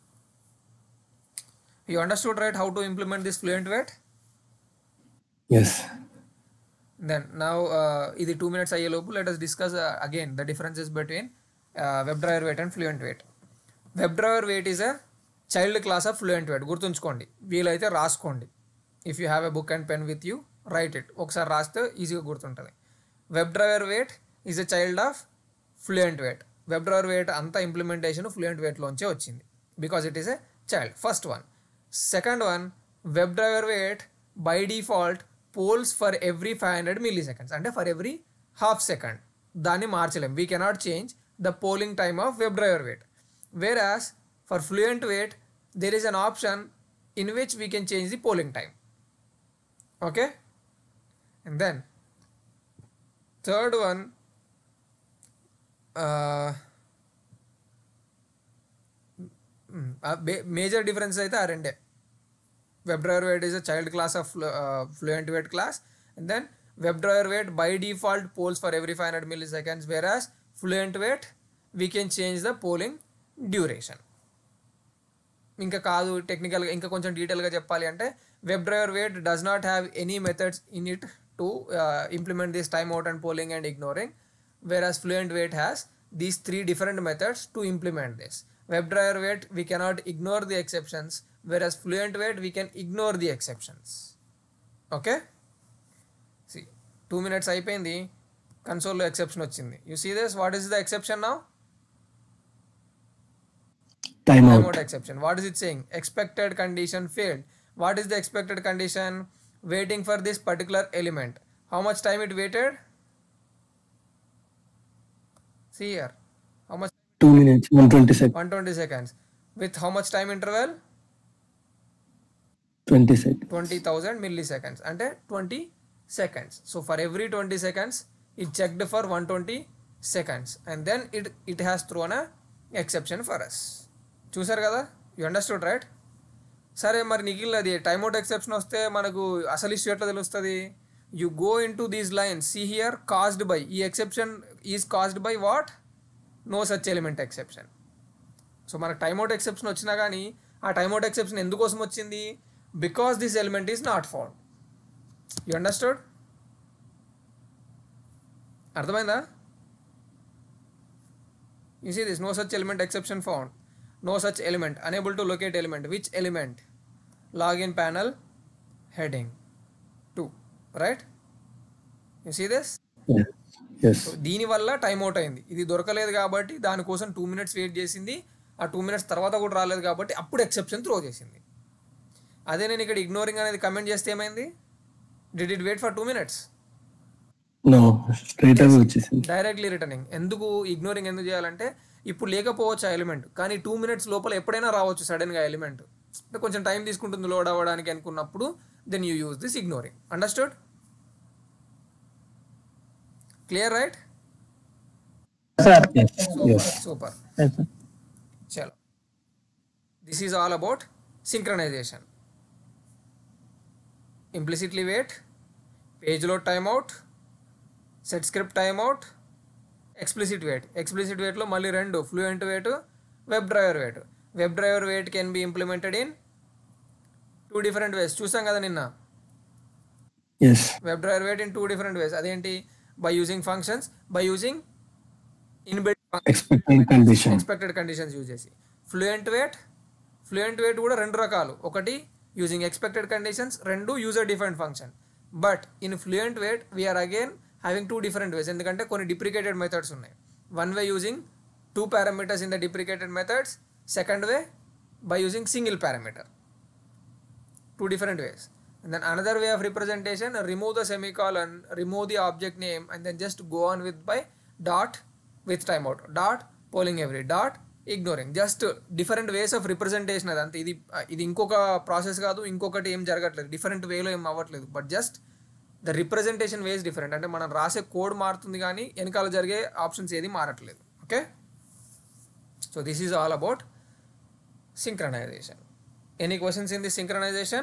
you understood right how to implement this fluent wait yes then now ఇది టూ మినిట్స్ అయ్యే లోపు let us discuss again the differences between web driver wait and fluent wait web driver wait is a child class of fluent wait గుర్తుంచుకోండి వీలైతే రాసుకోండి if you have a book and pen with you write it ఒకసారి రాస్తే ఈజీగా గుర్తుంటుంది web driver wait is a child of fluent wait web driver wait అంతా implementation fluent వెయిట్లోంచే వచ్చింది because it is a child first one second one web driver wait by default polls for every five hundred milliseconds అంటే for every half second దాన్ని మార్చలేం we cannot change the polling time of web driver wait whereas for fluent wait there is an option in which we can change the polling time okay and then third one uh, major difference అయితే ఆ రెండే web driver wait is a child class of fluent wait class and then web driver wait by default polls for every five hundred milliseconds whereas fluent wait we can change the polling duration ఇంకా కాదు టెక్నికల్గా ఇంకా కొంచెం డీటెయిల్గా చెప్పాలి అంటే web driver wait does not have any methods in it to implement this time out and polling and ignoring whereas fluent wait has these three different methods to implement this web driver wait we cannot ignore the exceptions whereas fluent wait we can ignore the exceptions okay see two minutes అయిపోయింది కన్సోల్లో exception వచ్చింది you see this what is the exception now timeout timeout exception. What is it saying? Expected condition failed. What is the expected condition? Waiting for this particular element. How much time it waited? See here. How much? Two minutes one twenty second 120 seconds. With how much time interval? Twenty second 20,000 milliseconds. And 20 seconds. So for every 20 seconds, it checked for 120 seconds. And then it, it has thrown a exception for us. చూసారు కదా you understood right సరే మరి నిఖిల్ అది timeout exception వస్తే మనకు అసలు issue ఎట్లా తెలుస్తుంది you go into these lines see here caused by ఈ exception is caused by what no such element exception so మనకు టైమ్అవుట్ ఎక్సెప్షన్ వచ్చినా కానీ ఆ టైమ్అవుట్ ఎక్సెప్షన్ ఎందుకోసం వచ్చింది because this element is not found you understood అర్థమైందా you see this no such element exception found no such element unable to locate element which element login panel heading 2 right you see this yes so దీనివల్ల timeout అయింది ఇది దొరకలేదు కాబట్టి దానికోసం two minutes wait చేసింది ఆ two minutes తర్వాత కూడా రాలేదు కాబట్టి అప్పుడు ఎక్సెప్షన్ త్రో చేసింది అదే నేను ఇక్కడ ఇగ్నోరింగ్ అనేది కమెంట్ చేస్తే ఏమైంది did it wait for two minutes no straight away వచ్చేసింది డైరెక్ట్లీ రిటర్నింగ్ ఎందుకు ఇగ్నోరింగ్ ఎందుకు చేయాలంటే ఇప్పుడు లేకపోవచ్చు ఆ ఎలిమెంట్ కానీ టూ మినిట్స్ లోపల ఎప్పుడైనా రావచ్చు సడన్గా ఎలిమెంట్ అంటే కొంచెం టైం తీసుకుంటుంది లోడ్ అవ్వడానికి అనుకున్నప్పుడు then you use this ignoring understood clear right sir yes super yes, sir. చలో this is all about synchronization implicitly wait పేజ్లో timeout set script timeout explicit wait explicit వెయిట్లో మళ్ళీ రెండు fluent wait web driver wait web driver wait can be implemented in two different ways చూసాం కదా నిన్న yes web driver wait in two different ways అదేంటి by using functions by using inbuilt expecting condition expected conditions use చేసి fluent wait fluent wait కూడా రెండు రకాలు ఒకటి using expected conditions రెండు user defined function but in fluent wait we're again having two different ways ఎందుకంటే కొన్ని deprecated methods ఉన్నాయి one way using two parameters in the deprecated methods second way by using single parameter two different ways. And then another way of representation, remove the semicolon, remove the object name, and then just go on with by dot with timeout, dot polling every, dot ignoring. Just different ways of representation అదంతే ఇది ఇది ఇంకొక process కాదు ఇంకొకటి ఏం జరగట్లేదు different వేలో ఏం అవ్వట్లేదు but just the representation ways different అంటే మనం రాసే కోడ్ మారుతుంది కానీ వెనకాల జరిగే ఆప్షన్స్ ఏది మారట్లేదు okay so this is all about synchronization. Any questions in this synchronization?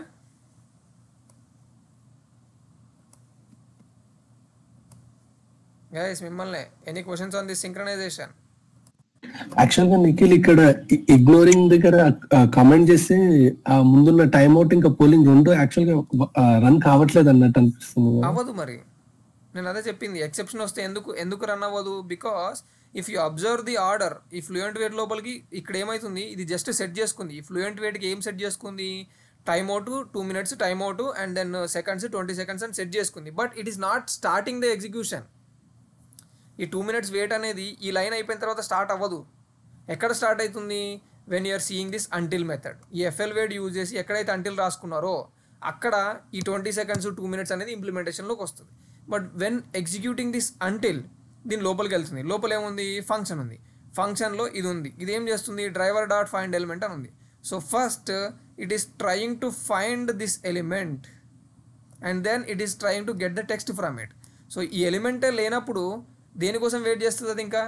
Guys, మిమ్మల్ని any questions on this synchronization actual గా నిఖిల్ ఇక్కడ ఇగ్నోరింగ్ దగ్గర కమెంట్ చేస్తే ఆ ముందున్న టైం అవుట్ ఇంకా పోలింగ్ రెండు యాక్చువల్ గా రన్ కావట్లేదు అన్నట్టు అనిపిస్తుంది కదా. అవ్వదు మరి నేను అదే చెప్పింది ఎక్సెప్షన్ వస్తే ఎందుకు ఎందుకు రన్ అవ్వదు because if you observe the order ఈ ఫ్లూయెంట్ వేట్ లోపలికి ఇక్కడ ఏమవుతుంది ఇది జస్ట్ సెట్ చేసుకుంది ఈ ఫ్లూయెంట్ వేట్కి ఏం సెట్ చేసుకుంది time out two minutes time out and then seconds twenty seconds అని సెట్ చేసుకుంది but it is not starting the execution ఈ టూ మినిట్స్ వెయిట్ అనేది ఈ లైన్ అయిపోయిన తర్వాత స్టార్ట్ అవ్వదు ఎక్కడ స్టార్ట్ అవుతుంది when you're seeing this until method ఈ ఎఫ్ఎల్ వేడ్ యూజ్ చేసి ఎక్కడైతే అంటిల్ రాసుకున్నారో అక్కడ ఈ ట్వంటీ సెకండ్స్ టూ మినిట్స్ అనేది ఇంప్లిమెంటేషన్లోకి వస్తుంది but when executing this until దీని లోపలికి వెళ్తుంది లోపల ఏముంది ఫంక్షన్ ఉంది ఫంక్షన్లో ఇది ఉంది ఇది ఏం చేస్తుంది డ్రైవర్ డాట్ ఫైండ్ ఎలిమెంట్ అని ఉంది so first it is trying to find this element and then it is trying to get the text from it so ఈ ఎలిమెంటే లేనప్పుడు దేనికోసం వెయిట్ చేస్తుంది అది ఇంకా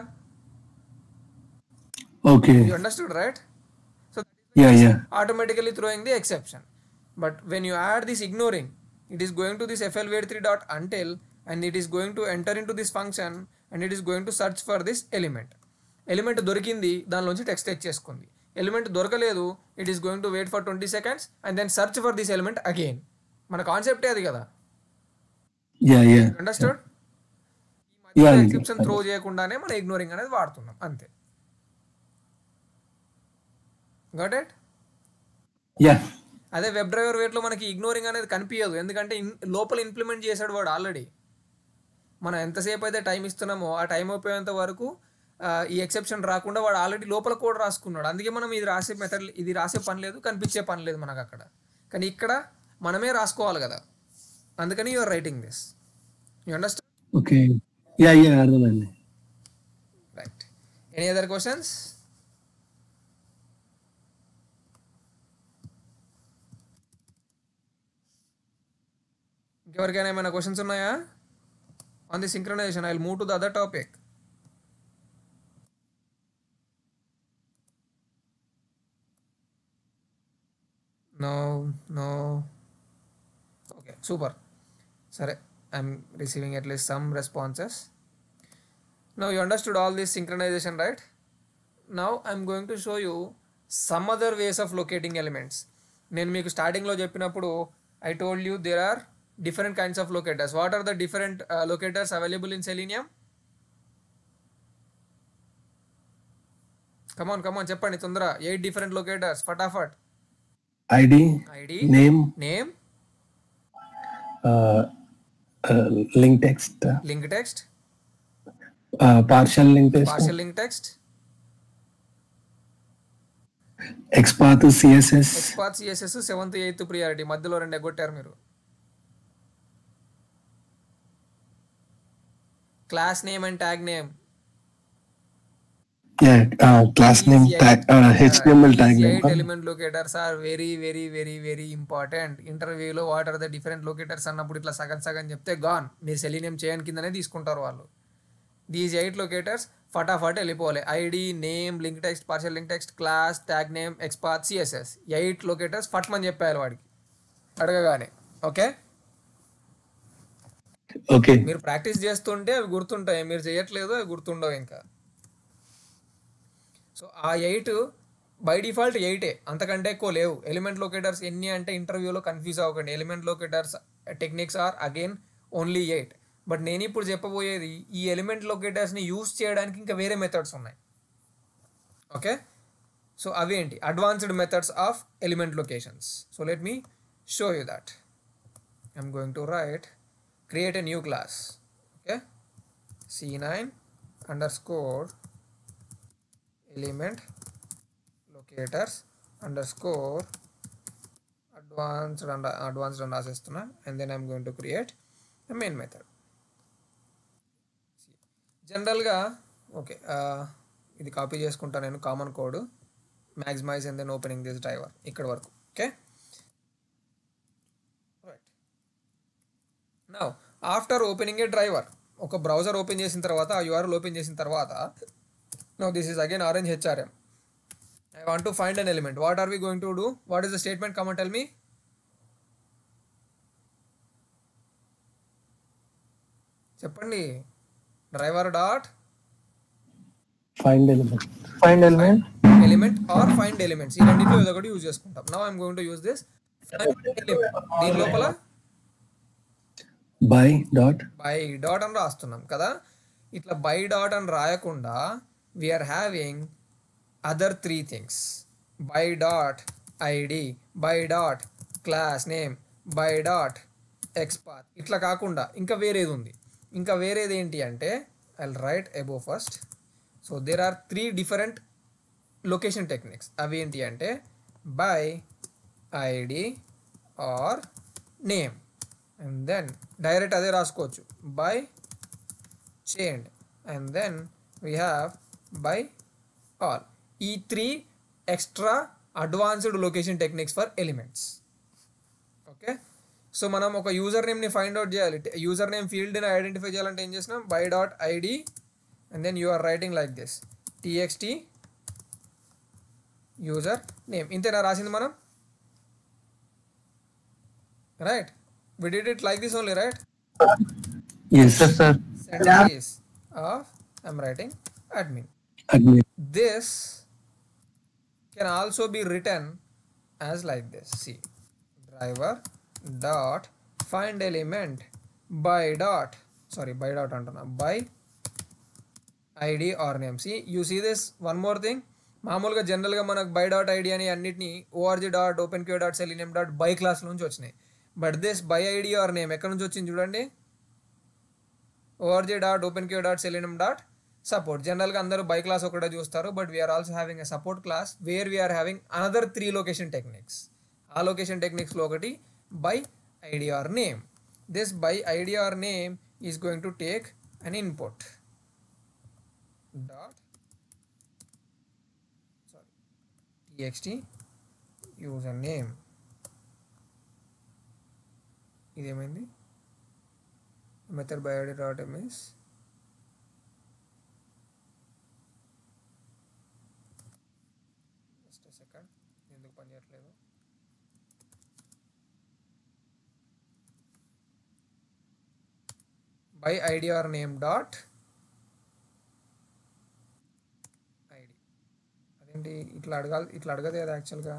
okay you understood right so yeah yeah automatically throwing the exception. But when you add this ignoring, it is going to this FL wait 3 dot until and it is going to enter into this function and it is going to search for this element. Element దొరికింది దానిలోంచి text తెచ్చేసుకుంది element దొరకలేదు it is going to wait for twenty seconds and then search for this element again మన కాన్సెప్టే అది కదా yeah yeah understood Yeah, exception throw చేయకుండానే మనం ఇగ్నోరింగ్ అనేది వాడుతున్నాం అంతే గట్ ఇట్ యా అదే వెబ్ డ్రైవర్ వేట్లో మనకి ఇగ్నోరింగ్ అనేది కనిపించదు ఎందుకంటే ఇన్- లోపల ఇంప్లిమెంట్ చేశాడు వాడు ఆల్రెడీ మనం ఎంతసేపు అయితే టైం ఇస్తున్నామో ఆ టైం అయిపోయేంత వరకు ఆ, ఈ ఎక్సెప్షన్ రాకుండా వాడు ఆల్రెడీ లోపల కోడ్ రాసుకున్నాడు అందుకే మనం ఇది రాసే మెథడ్ ఇది రాసే పని లేదు కనిపించే పని లేదు మనకు అక్కడ కానీ ఇక్కడ మనమే రాసుకోవాలి కదా అందుకని you're writing this you understand okay yeah yeah అర్థమైంది రైట్ ఎనీ అదర్ క్వశ్చన్స్ ఇంకెవరికైనా ఏమైనా క్వశ్చన్స్ ఉన్నాయా on the synchronization I will move to the other topic no no okay super సరే I'm receiving at least some responses Now you understood all this synchronization, right? Now I'm going to show you some other ways of locating elements. నేను మీకు స్టార్టింగ్లో చెప్పినప్పుడు I told you there are different kinds of locators what are the different locators available in Selenium come on come on చెప్పండి తొందర eight different locators ఫటాఫట్ ID ID name name link text link text partial link text partial link text XPath CSS XPath CSS seventh eighth priority మధ్యలో రెండు ఎగ్గొట్టారు మీరు class name and tag name class name HTML tag name eight element locators are very very very very important ఇంటర్వ్యూలో what are the different locators అన్నప్పుడు ఇట్లా సగం సగం చెప్తే గాన్ మీరు సెలీనియం చేయని కిందనే తీసుకుంటారు వాళ్ళు దీస్ ఎయిట్ లొకేటర్స్ ఫటాఫట్ వెళ్ళిపోవాలి ID name link text partial link text class tag name XPath CSS eight locators ఫట్మని చెప్పాలి వాడికి అడగగానే ఓకే ఓకే మీరు ప్రాక్టీస్ చేస్తుంటే అవి గుర్తుంటాయి మీరు చేయట్లేదు అవి గుర్తుండవు ఇంకా సో ఆ ఎయిట్ బై డిఫాల్ట్ ఎయిటే అంతకంటే ఎక్కువ లేవు ఎలిమెంట్ లొకేటర్స్ ఎన్ని అంటే ఇంటర్వ్యూలో కన్ఫ్యూజ్ అవ్వకండి element locators techniques are again only eight but నేను ఇప్పుడు చెప్పబోయేది ఈ ఎలిమెంట్ లొకేటర్స్ని యూస్ చేయడానికి ఇంకా వేరే మెథడ్స్ ఉన్నాయి ఓకే సో అవేంటి advanced methods of element locations so let me show you that I'm going to write create a new class okay c9 underscore element locators underscore advanced and advanced and రాసేస్తున్నా and then I'm going to create a main method జనరల్గా okay ఇది copy చేసుకుంటా నేను common code maximize and then opening this driver ఇక్కడ వరకు okay right now after opening a driver ఒక browser open చేసిన తర్వాత ఆ యూఆర్ఎల్ ఓపెన్ చేసిన తర్వాత no this is again Orange HRM I want to find an element what are we going to do what is the statement come on tell me చెప్పండి driver dot find element find element element are find elements ఈ రెండింటిలో ఏదో ఒకటి use చేసుకుంటాం now I'm going to use this దీని లోపల by dot by dot అని రాస్తున్నాం కదా ఇట్లా బై డాట్ అని రాయకుండా we're having other three things by dot ID by dot class name by dot XPath ఇట్లా కాకుండా ఇంకా వేరేది ఉంది ఇంకా వేరేది ఏంటి అంటే I write above first so there are three different location techniques అవి ఏంటి అంటే by ID or name and then direct అదే రాసుకోవచ్చు బై చేయండి and then we have by all ఈ three extra advanced location techniques for elements okay so మనం ఒక user నేమ్ని ఫైండ్ అవుట్ చేయాలి యూజర్ నేమ్ ఫీల్డ్ని ఐడెంటిఫై చేయాలంటే ఏం చేసినాం by dot ID and then you are writing like this TXT user name ఇంతేనా రాసింది మనం right we did it like this only right yes sir send case of i'm writing admin admin this can also be written as like this see driver dot find element by dot sorry by dot అంటున్నా by id or name see you see this one more thing మామూలుగా జనరల్గా మనకు by dot ID అని అన్నిటిని org dot open Q dot Selenium dot by class నుంచి వచ్చినాయి but this by ID or name ఎక్కడ నుంచి వచ్చింది చూడండి org dot open Q dot Selenium dot support జనరల్గా అందరూ బై క్లాస్ ఒకటే చూస్తారు but we're also having a support class where we're having another three location techniques ఆ లొకేషన్ టెక్నిక్స్లో ఒకటి by ID or name this by ID or name is going to take an input dot sorry TXT user name ఇదేమైంది method by ID dot MS just second ఎందుకు పని చేయట్లేదు by ID or name dot ID అదేంటి ఇట్లా అడగాలి ఇట్లా అడగదు కదా యాక్చువల్గా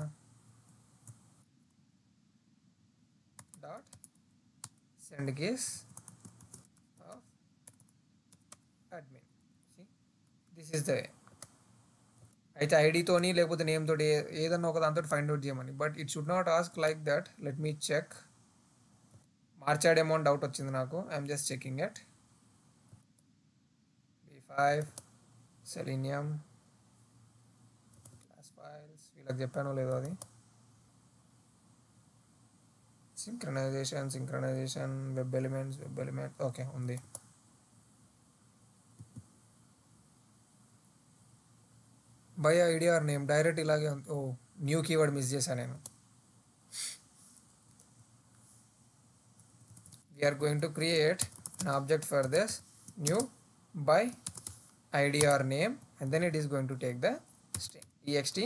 dot send case of admin this is the way అయితే ఐడితోని లేకపోతే నేమ్ తోటి ఏ- ఏదన్నా ఒక దాంతో ఫైండ్ అవుట్ చేయమని but it should not ask like that let me check మార్చాడేమో అని డౌట్ వచ్చింది నాకు I'm just checking at B five Selenium class files వీళ్ళకి చెప్పానో లేదో అది synchronization synchronization web elements web element okay ఉంది by ID or name direct ఇలాగే ఉంది ఓ న్యూ కీవర్డ్ మిస్ చేశాను నేను we're going to create an object for this new by id or name and then it is going to take the string ext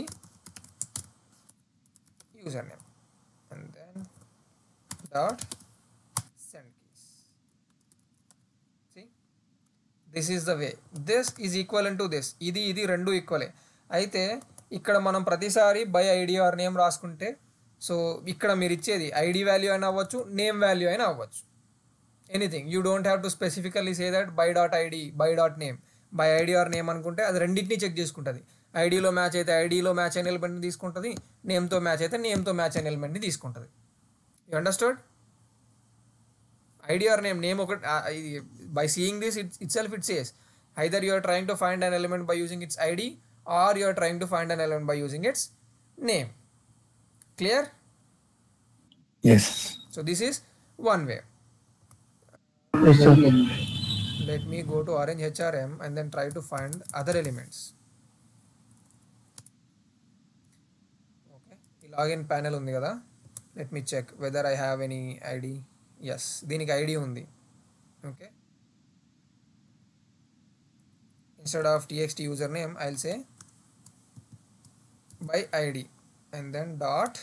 username and then dot send keys see this is the way this is equal to this ఇది ఇది రెండు ఈక్వలే అయితే ఇక్కడ మనం ప్రతిసారి by ID or name రాసుకుంటే so ఇక్కడ మీరు ఇచ్చేది ఐడి వాల్యూ అయినా అవ్వచ్చు నేమ్ వాల్యూ అయినా అవ్వచ్చు anything you don't have to specifically say that by dot ID by dot name by ID or name అనుకుంటే అది రెండింటిని చెక్ చేసుకుంటుంది ఐడిలో మ్యాచ్ అయితే ఐడిలో మ్యాచ్ అయిన ఎలిమెంట్ని తీసుకుంటుంది నేమ్తో మ్యాచ్ అయితే నేమ్తో మ్యాచ్ అయిన ఎలిమెంట్ని తీసుకుంటుంది you understand ID or name name ఒక ఇది by seeing this it itself it says either you are trying to find an element by using its ID or you are trying to find an element by using its name clear yes so this is one way Yes, sir. let me go to orange hrm and then try to find other elements okay ఈ login panel ఉంది కదా let me check whether I have any IDs దీనికి ID ఉంది okay instead of TXT user name I'll say by ID and then dot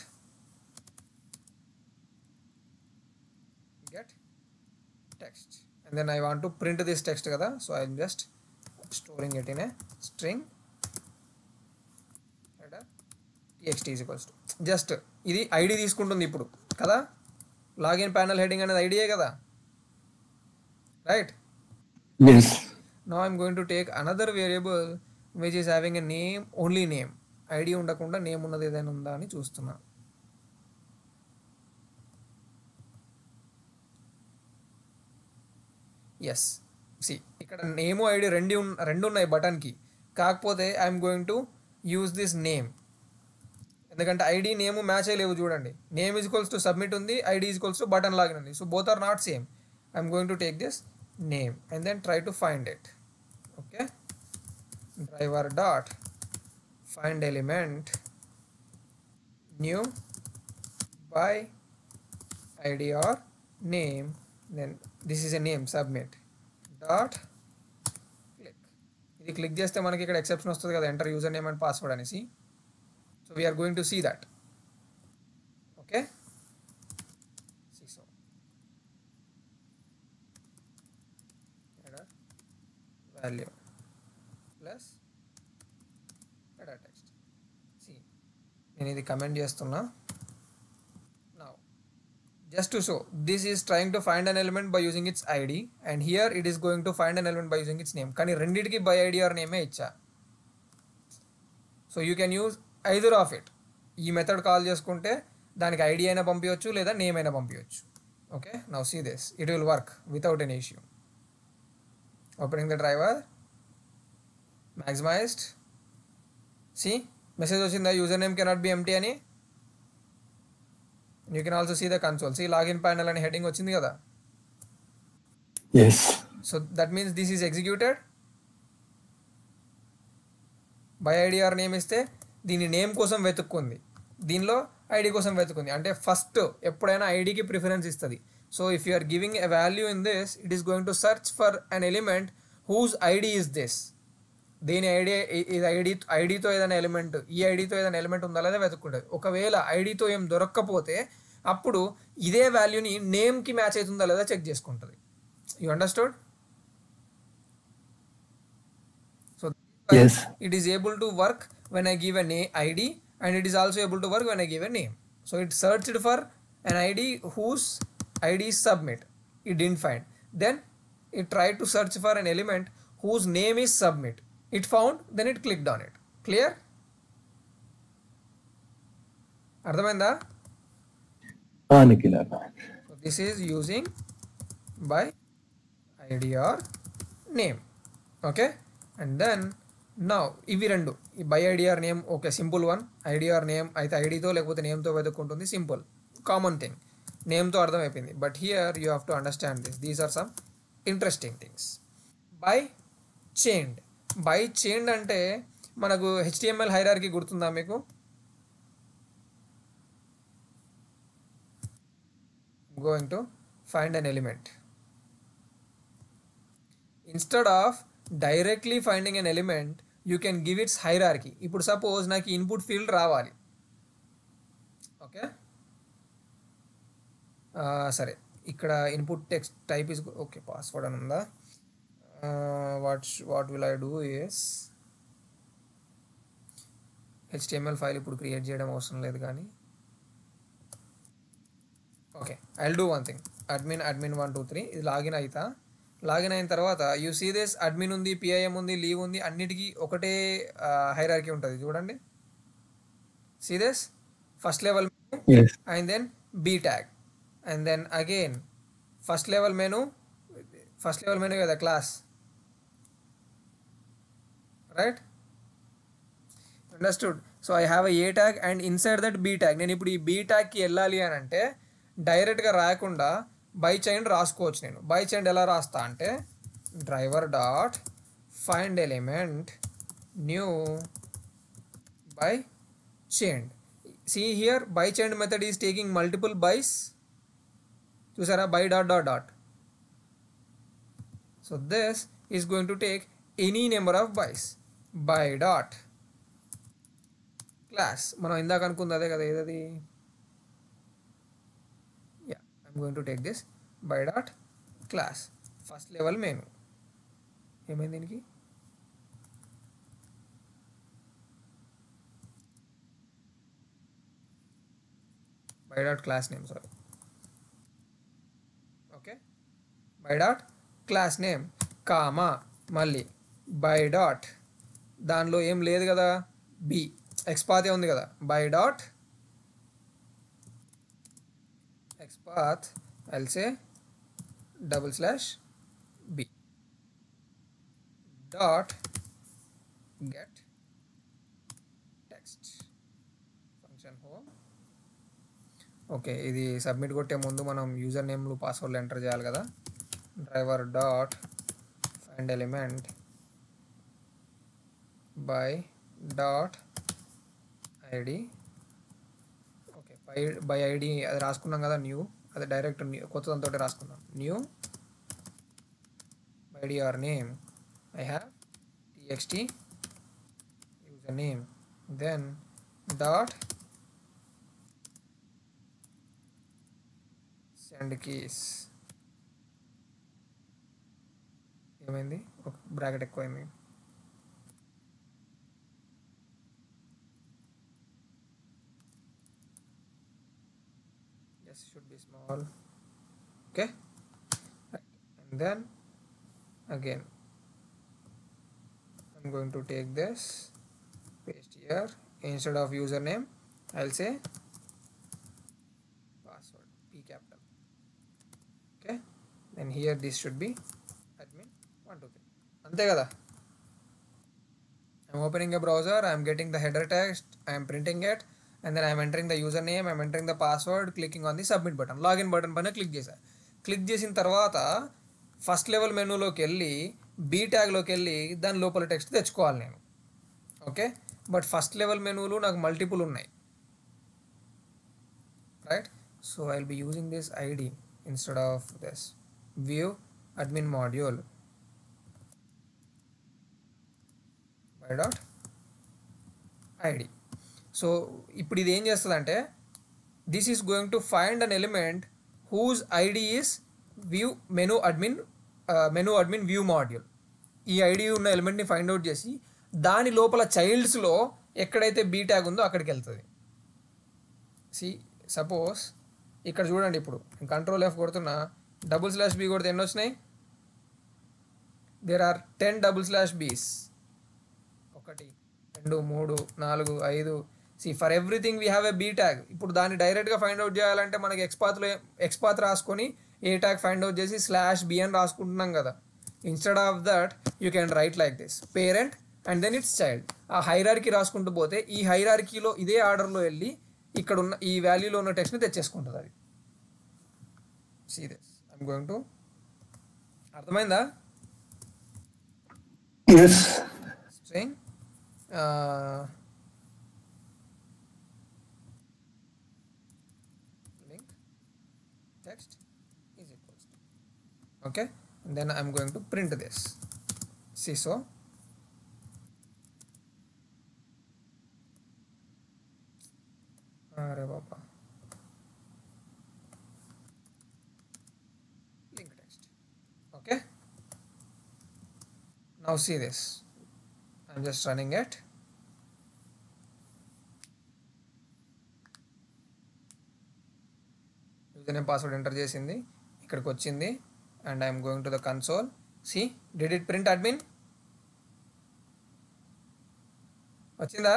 get text and then I want to print this text kada so I'm just storing it in a string TXT is equals to just ఇది ID తీసుకుంటుంది ఇప్పుడు కదా login panel heading అనేది ఐడియే కదా right yes now i'm going to take another variable which is having a name only name ID ఉండకుండా name ఉన్నది ఏదైనా ఉందా అని చూస్తున్నా ఎస్ సి ఇక్కడ నేము ఐడి రెండు ఉన్- రెండు ఉన్నాయి బటన్కి కాకపోతే I'm going to use this name ఎందుకంటే ఐడి నేమ్ మ్యాచ్ అయ్యలేవు చూడండి name is equals to submit ఉంది ID is equals to button login ఉంది so both are not same I'm going to take this name and then try to find it okay driver dot find element new by id or name then this is a name submit dot click ఇది click చేస్తే మనకి ఇక్కడ exception వస్తుంది కదా enter user name and password అనేసి so we're going to see that okay so value plus header text see నేను ఇది comment చేస్తున్నా now just to show this is trying to find an element by using its ID and here it is going to find an element by using its name కానీ రెండింటికి by ID or నేమే ఇచ్చా so you can use either of it ఈ method call చేసుకుంటే దానికి ID అయినా పంపించవచ్చు లేదా నేమ్ అయినా పంపించవచ్చు okay now see this it will work without an issue opening the driver maximized see message వచ్చిందా user name cannot be empty అని you can also see the console see login panel అని heading వచ్చింది కదా yes so that means this is executed by ID or name ఇస్తే దీని name కోసం వెతుక్కుంది దీనిలో ID కోసం వెతుకుంది అంటే ఫస్ట్ ఎప్పుడైనా ఐడికి ప్రిఫరెన్స్ ఇస్తుంది so if you are giving a value in this it is going to search for an element whose ID is this దేని ఐడి ఇది ఐడి ఐడితో ఏదైనా ఎలిమెంట్ ఈ ఐడితో ఏదైనా ఎలిమెంట్ ఉందా లేదా వెతుక్కుంటుంది ఒకవేళ ఐడితో ఏం దొరక్కపోతే అప్పుడు ఇదే వాల్యూని నేమ్కి మ్యాచ్ అవుతుందా లేదా చెక్ చేసుకుంటుంది you understood so Yes. it is able to work when I give a name ID and it is also able to work when I give a name. So it searched for an ID whose ID is submit. It didn't find. Then it tried to search for an element whose name is submit. It found, then it clicked on it. Clear? అర్థమైందా Nikhil So this is using by ID or name. Okay. And then now ఇవి రెండు ఈ by ID or name okay simple one ID or name అయితే ఐడితో లేకపోతే నేమ్తో వెతుక్కుంటుంది simple common thing నేమ్తో అర్థమైపోయింది but here you have to understand this these are some interesting things by chained by chained అంటే మనకు హెచ్టిఎంఎల్ హైరార్కి గుర్తుందా మీకు going to find an element instead of directly finding an element you can give its hierarchy ఇప్పుడు suppose నాకు input field రావాలి okay సరే ఇక్కడ input text type is okay password అని ఉందా what what will I do is HTML file ఇప్పుడు create చేయడం అవసరం లేదు కానీ okay I'll do one thing admin admin one two three ఇది లాగిన్ అవుతా లాగిన్ అయిన తర్వాత యూ సీ దిస్ అడ్మిన్ ఉంది పిఐఎం ఉంది లీవ్ ఉంది అన్నిటికీ ఒకటే హైరార్కీ ఉంటుంది చూడండి see this first level yes and then b tag and then again first level menu first level menu కదా class right understood so i have a a tag and inside that b tag నేను ఇప్పుడు ఈ b tag కి వెళ్ళాలి అని అంటే డైరెక్ట్గా రాయకుండా బై చైన్ రాసుకోవచ్చు నేను బై చైన్ ఎలా రాస్తా అంటే driver dot find element new by chained see here by chained method is taking multiple byes చూసారా by dot dot dot so this is going to take any number of byes by dot class మనం ఇందాక అనుకుంది అదే కదా ఏదది yeah I'm going to take this by dot class first level menu ఏమైంది దీనికి by dot class name sorry okay by dot class name comma మళ్ళీ by dot దానిలో ఏం లేదు కదా బి ఎక్స్పాతే ఉంది కదా by dot XPath else double slash B dot get text function home okay ఇది సబ్మిట్ కొట్టే ముందు మనం యూజర్ నేమ్లు పాస్వర్డ్లు ఎంటర్ చేయాలి కదా driver dot find element by dot ID okay by by ID అది రాసుకున్నాం కదా న్యూ అది డైరెక్ట్ న్యూ కొత్త దాంతో రాసుకుందాం new by D or name I have TXT user name then dot send keys ఏమైంది ఒక బ్రాకెట్ ఎక్కువైంది yes should be small okay right. and then again I'm going to take this paste here instead of username I'll say password p capital okay then here this should be admin 123 అంతే కదా I'm opening a browser, I'm getting the header text, I'm printing it, and then I'm entering the username, I'm entering the password, clicking on the submit button. Login button పైన click చేశా click చేసిన తర్వాత first level మెనూలోకి వెళ్ళి be ట్యాగ్లోకి వెళ్ళి దాని లోపల text తెచ్చుకోవాలి నేను ఓకే బట్ ఫస్ట్ లెవెల్ మెనూలు నాకు మల్టిపుల్ ఉన్నాయి right so I will be using this ID instead of this view admin module by dot ID so ఇప్పుడు ఇది ఏం చేస్తుందంటే this is going to find an element whose ID is view menu admin menu admin view module ఈ ID ఉన్న ఎలిమెంట్ని find out చేసి దాని లోపల చైల్డ్స్లో ఎక్కడైతే బీ ట్యాగ్ ఉందో అక్కడికి వెళ్తుంది సి సపోజ్ ఇక్కడ చూడండి ఇప్పుడు కంట్రోల్ ఎఫ్ కొడుతున్నా డబుల్ స్లాష్ బీ కొడితే ఎన్ని వచ్చినాయి there are ten double slash Bs ఒకటి రెండు మూడు నాలుగు ఐదు see for everything we have a B tag ఇప్పుడు దాన్ని డైరెక్ట్గా ఫైండ్ అవుట్ చేయాలంటే మనకి ఎక్స్పాత్లో ఎక్స్పాత్ రాసుకొని ఏ ట్యాగ్ ఫైండ్ అవుట్ చేసి స్లాష్ బి అని రాసుకుంటున్నాం కదా instead of that you can write like this parent and then its child ఆ హైరార్కీ రాసుకుంటూ పోతే ఈ హైరార్కీలో ఇదే ఆర్డర్లో వెళ్ళి ఇక్కడ ఉన్న ఈ వాల్యూలో ఉన్న టెక్స్ట్ని తెచ్చేసుకుంటుంది అది see this I'm going to అర్థమైందా yes string uh, link text is equals to okay and then i'm going to print this see so अरे बाबा link text okay now see this I'm just running it. User name password enter చేసింది ఇక్కడికి వచ్చింది and I'm going to the console see did it print admin వచ్చిందా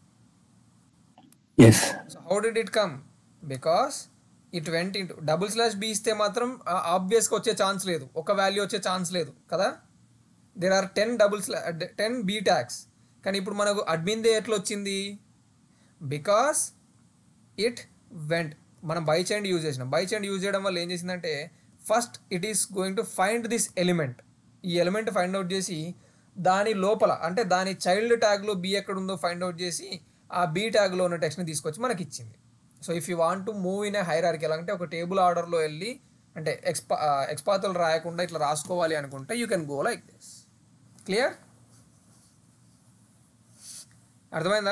yes so how did it come because it went into double slash B ఇస్తే మాత్రం ఆబ్వియస్గా వచ్చే chance లేదు ఒక వాల్యూ వచ్చే ఛాన్స్ లేదు కదా there are ten double slash ten B tags కానీ ఇప్పుడు మనకు అడ్మిన్దే ఎట్లా వచ్చింది బికాస్ ఇట్ వెంట్ మనం బై చైండ్ యూజ్ చేసినాం బై చైండ్ యూజ్ చేయడం వల్ల ఏం చేసిందంటే first it is going to find this element ఈ ఎలిమెంట్ ఫైండ్ అవుట్ చేసి దాని లోపల అంటే దాని చైల్డ్ ట్యాగ్లో బి ఎక్కడ ఉందో ఫైండ్ అవుట్ చేసి ఆ బీ ట్యాగ్లో ఉన్న టెక్స్ట్ని తీసుకొచ్చి మనకి ఇచ్చింది so if you want to move in a hierarchy ఎలా అంటే ఒక టేబుల్ ఆర్డర్లో వెళ్ళి అంటే ఎక్స్పా ఎక్స్పాతులు రాయకుండా ఇట్లా రాసుకోవాలి అనుకుంటే you can go like this clear అర్థమైందా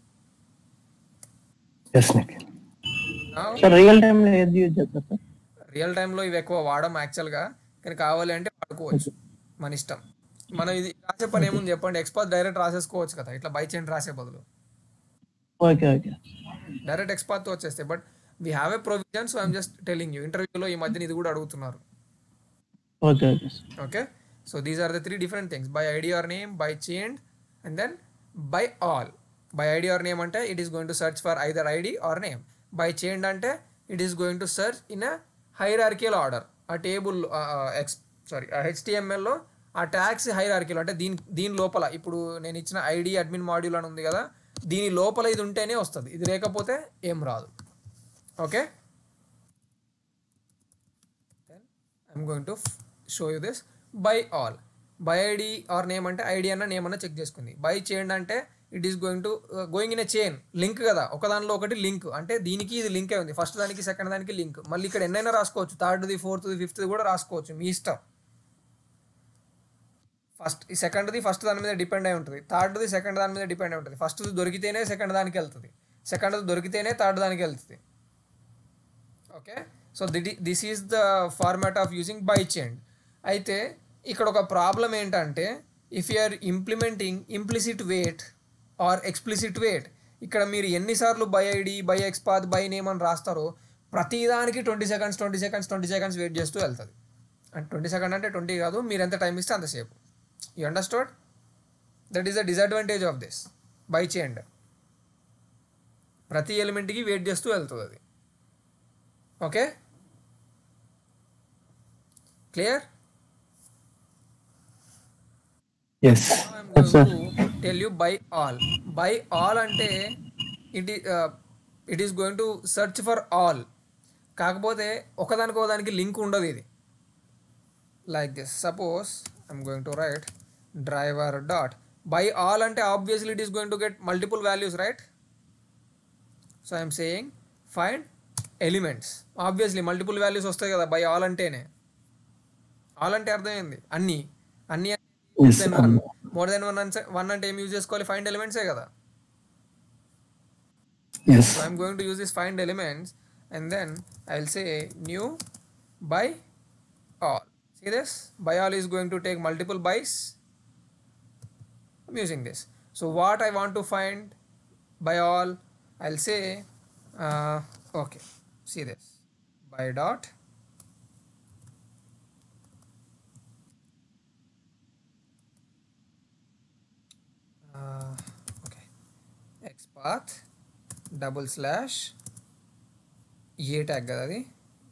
yes Nikhil sir real time లో ఏది యూజ్ చేస్తారు సార్ రియల్ టైంలో ఇవి ఎక్కువ వాడడం యాక్చువల్గా కానీ కావాలి అంటే వాడుకోవచ్చు మన ఇష్టం మనం ఇది రాసే పని ఏముంది చెప్పండి ఎక్స్పాత్ డైరెక్ట్ రాసేసుకోవచ్చు కదా ఇట్లా బై చైన్ రాసే బదులు ఓకే ఓకే డైరెక్ట్ ఎక్స్పాత్ వచ్చేస్తాయి but we have a provision so I'm just telling you ఇంటర్వ్యూలో ఈ మధ్యన ఇది కూడా అడుగుతున్నారు okay okay sir okay so these are the three different things by id or name by chained and then by all by id or name ante it is going to search for either id or name by chained ante it is going to search in a hierarchical order ఆ table X sorry హెచ్టిఎంఎల్లో ఆ tags హైరార్కీలో అంటే దీని దీని లోపల ఇప్పుడు నేను ఇచ్చిన ఐడి అడ్మిన్ మాడ్యూల్ అని ఉంది కదా దీని లోపల ఇది ఉంటేనే వస్తుంది ఇది లేకపోతే ఏం రాదు okay then I'm going to f- show you this by all by ID or name అంటే ఐడి అన్న నేమ్ అన్న చెక్ చేసుకుంది బై చేయండి అంటే it is going to going in a chain link కదా ఒక దానిలో ఒకటి లింక్ అంటే దీనికి ఇది లింకే ఉంది ఫస్ట్ దానికి సెకండ్ దానికి లింక్ మళ్ళీ ఇక్కడ ఎన్నైనా రాసుకోవచ్చు థర్డ్ది ఫోర్త్ది ఫిఫ్త్ది కూడా రాసుకోవచ్చు మీ ఇష్టం ఫస్ట్ ఈ సెకండ్ది ఫస్ట్ దాని మీద డిపెండ్ అయి ఉంటుంది థర్డ్ది సెకండ్ దాని మీద డిపెండ్ అయి ఉంటుంది ఫస్ట్ దొరికితేనే సెకండ్ దానికి వెళ్తుంది సెకండ్ దొరికితేనే థర్డ్ దానికి వెళ్తుంది okay so the this is the format of using by chain అయితే ఇక్కడ ఒక ప్రాబ్లం ఏంటంటే if you are implementing implicit wait or explicit wait ఇక్కడ మీరు ఎన్నిసార్లు by ID by XPath by name అని రాస్తారో ప్రతిదానికి twenty seconds twenty seconds twenty seconds wait చేస్తూ వెళ్తుంది అంటే ట్వంటీ సెకండ్ అంటే ట్వంటీ కాదు మీరు ఎంత టైం ఇస్తే అంతసేపు you understand that is the disadvantage of this by చేయండి ప్రతి ఎలిమెంట్కి వెయిట్ చేస్తూ వెళ్తుంది అది okay clear yes I'm going to tell you by all. By all అంటే it it is going to search for all కాకపోతే ఒకదానికి ఒకదానికి లింక్ ఉండదు ఇది like this suppose I'm going to write driver dot by all అంటే obviously it is going to get multiple values right so I'm saying find elements obviously multiple values వస్తాయి కదా by all అంటేనే all అంటే అర్థమైంది అన్నీ అన్నీ Yes, then one more then one one అంటే ఏం యూజ్ చేసుకోవాలి ఫైండ్ ఎలిమెంట్సే కదా yes So I'm going to use this find elements and then I'll say new by all. See this? By all is going to take multiple bys. I'm using this. So what I want to find by all, I'll say, uh, okay, see this. By dot. Uh, okay. XPath double slash A tag కదా అది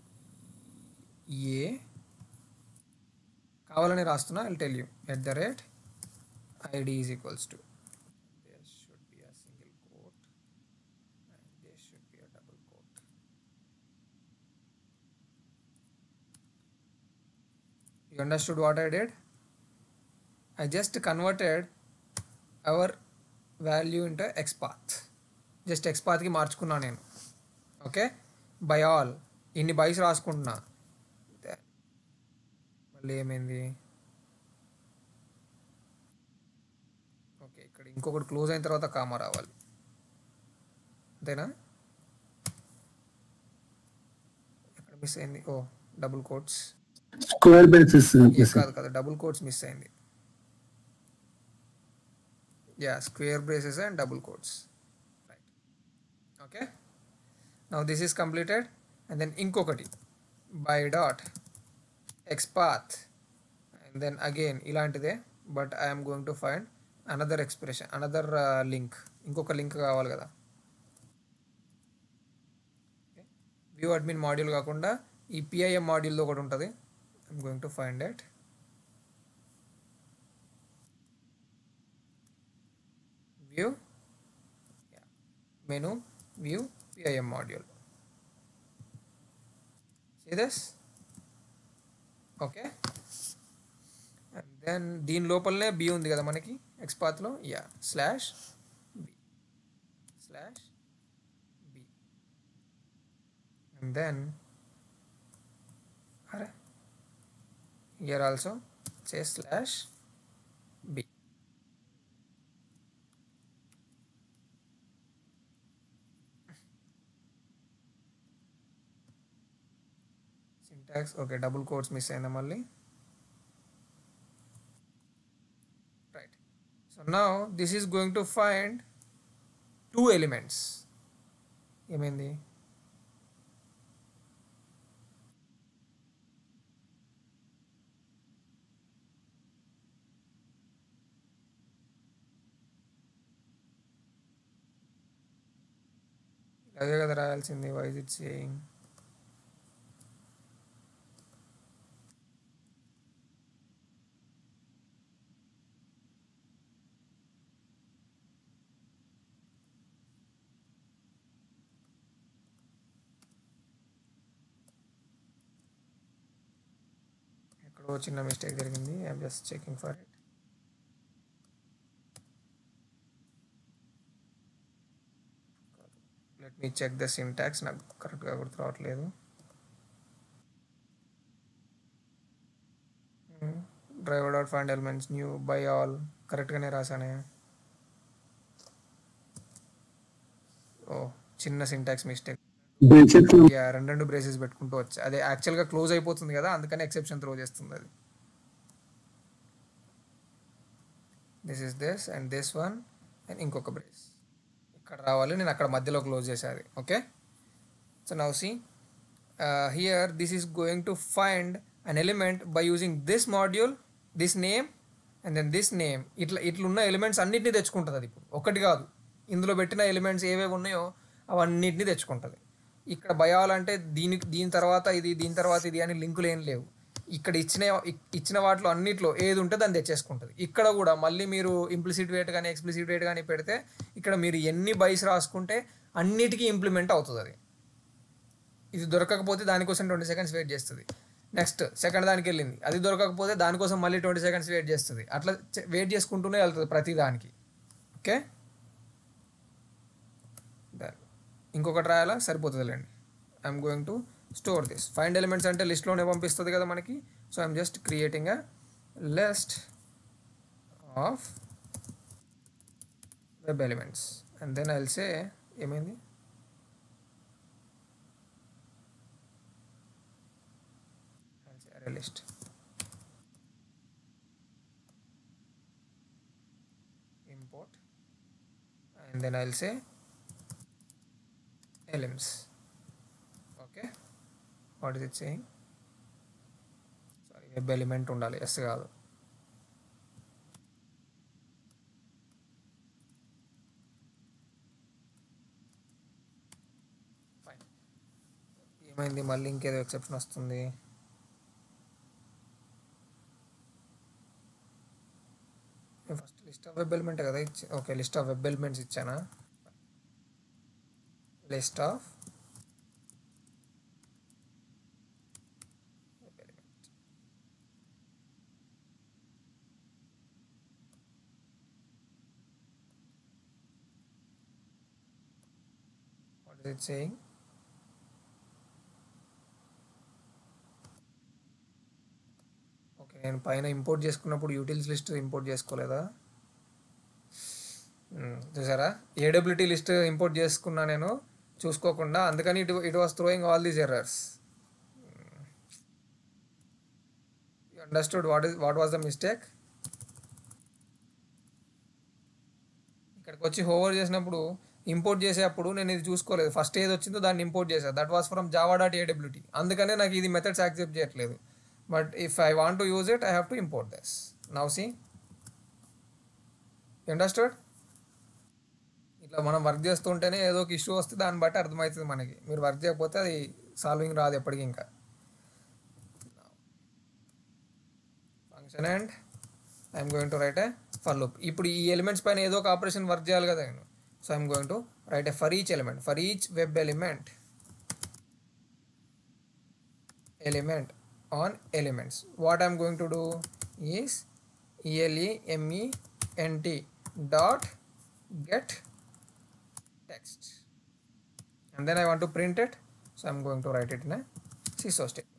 A కావాలని రాస్తున్నా I tell you at the rate ID is equals to there should be a single quote and there should be a double quote you understood what I did I just converted our value into xpath just ఎక్స్పాత్కి మార్చుకున్నా నేను okay by all ఇన్ని bys రాసుకుంటున్నా Then మళ్ళీ ఏమైంది okay ఇక్కడ ఇంకొకటి close అయిన తర్వాత కామా రావాలి అంతేనా ఎక్కడ మిస్ అయింది ఓ డబుల్ కోట్స్ స్క్వేర్ బేసిస్ కాదు కాదు డబుల్ కోట్స్ మిస్ అయింది yeah square braces and double quotes right okay now this is completed and then ఇంకొకటి by dot XPath and then again ఇలాంటిదే but I'm going to find another expression another link ఇంకొక link కావాలి కదా view admin module కాకుండా ఈ PIM మాడ్యూల్తో ఒకటి ఉంటుంది I'm going to find it view yeah. menu view pim module see this okay and then దీని లోపలనే బి ఉంది కదా మనకి ఎక్స్పాత్లో yeah slash B slash B and then అరే here also say slash B syntax okay double quotes miss అయిందా మళ్ళీ right so now this is going to find two elements ఏమైంది అదే కదా రాయాల్సింది వైజ్ ఇట్ సేయింగ్ ఎక్కడో చిన్న మిస్టేక్ జరిగింది I'm just checking for it let me check the syntax నాకు కరెక్ట్గా గుర్తు రావట్లేదు driver dot find elements new by all కరెక్ట్గానే రాసానే ఓ చిన్న సింటాక్స్ మిస్టేక్ బేసిక్స్ యా రెండు రెండు బ్రేసెస్ పెట్టుకుంటూ వచ్చి అదే యాక్చువల్గా క్లోజ్ అయిపోతుంది కదా అందుకని ఎక్సెప్షన్ త్రో చేస్తుంది అది this is this and this one and ఇంకొక బ్రేస్ ఇక్కడ రావాలి నేను అక్కడ మధ్యలో క్లోజ్ చేసేది okay so now see here this is going to find an element by using this module this name and then this name ఇట్లా ఇట్లున్న elements అన్నిటిని తెచ్చుకుంటుంది అది ఇప్పుడు ఒకటి కాదు ఇందులో పెట్టిన ఎలిమెంట్స్ ఏవేవి ఉన్నాయో అవన్నిటిని తెచ్చుకుంటుంది ఇక్కడ బయాల్ అంటే దీనికి దీని తర్వాత ఇది దీని తర్వాత ఇది అని లింకులు ఏం లేవు ఇక్కడ ఇచ్చిన ఇచ్చిన వాటిలో అన్నిట్లో ఏది ఉంటే దాన్ని తెచ్చేసుకుంటుంది ఇక్కడ కూడా మళ్ళీ మీరు ఇంప్లిసిట్ వెయిట్ కానీ ఎక్స్ప్లిసిట్ వెయిట్ కానీ పెడితే ఇక్కడ మీరు ఎన్ని బైస్ రాసుకుంటే అన్నిటికీ ఇంప్లిమెంట్ అవుతుంది అది ఇది దొరకకపోతే దానికోసం ట్వంటీ సెకండ్స్ వెయిట్ చేస్తుంది నెక్స్ట్ సెకండ్ దానికి వెళ్ళింది అది దొరకకపోతే దానికోసం మళ్ళీ ట్వంటీ సెకండ్స్ వెయిట్ చేస్తుంది అట్లా వెయిట్ చేసుకుంటూనే వెళ్తుంది ప్రతి దానికి ఓకే Done. ఇంకొకటి రాయాలా సరిపోతుందిలేండి I'm going to store this find elements అంటే లిస్ట్లోనే పంపిస్తుంది కదా మనకి so I'm just creating a list of web elements and then I'll say ఏమైంది I'll say array list import and then I'll say elims okay what is it saying sorry web element ఉండాలి S కాదు fine ఏమైంది మళ్ళీ ఇంకేదో exception వస్తుంది first list of web element కదా ఇచ్చి okay list of web elements ఇచ్చానా list of web element what is it saying okay నేను పైన ఇంపోర్ట్ చేసుకున్నప్పుడు యూటిల్స్ లిస్ట్ ఇంపోర్ట్ చేసుకోలేదా మ్మ్. చూసారా ఏడబ్ల్యూటీ లిస్ట్ ఇంపోర్ట్ చేసుకున్నా నేను చూసుకోకుండా అందుకని it it was throwing all these errors you understood what is what was the mistake ఇక్కడికి వచ్చి హోవర్ చేసినప్పుడు ఇంపోర్ట్ చేసేటప్పుడు నేను ఇది చూసుకోలేదు ఫస్ట్ ఏది వచ్చిందో దాన్ని ఇంపోర్ట్ చేశాను that was from Java dot AWT అందుకనే నాకు ఇది మెథడ్స్ యాక్సెప్ట్ చేయట్లేదు but if I want to use it I have to import this now see understood ఇట్లా మనం వర్క్ చేస్తుంటేనే ఏదో ఒక ఇష్యూ వస్తే దాన్ని బట్టి అర్థమవుతుంది మనకి మీరు వర్క్ చేయకపోతే అది సాల్వింగ్ రాదు ఎప్పటికీ ఇంకా function and I'm going to write a for loop ఇప్పుడు ఈ ఎలిమెంట్స్ పైన ఏదో ఒక ఆపరేషన్ వర్క్ చేయాలి కదా నేను so I'm going to write a for each element for each web element element on elements what i'm going to do is element dot get text and then i want to print it so i'm going to write it in a syso statement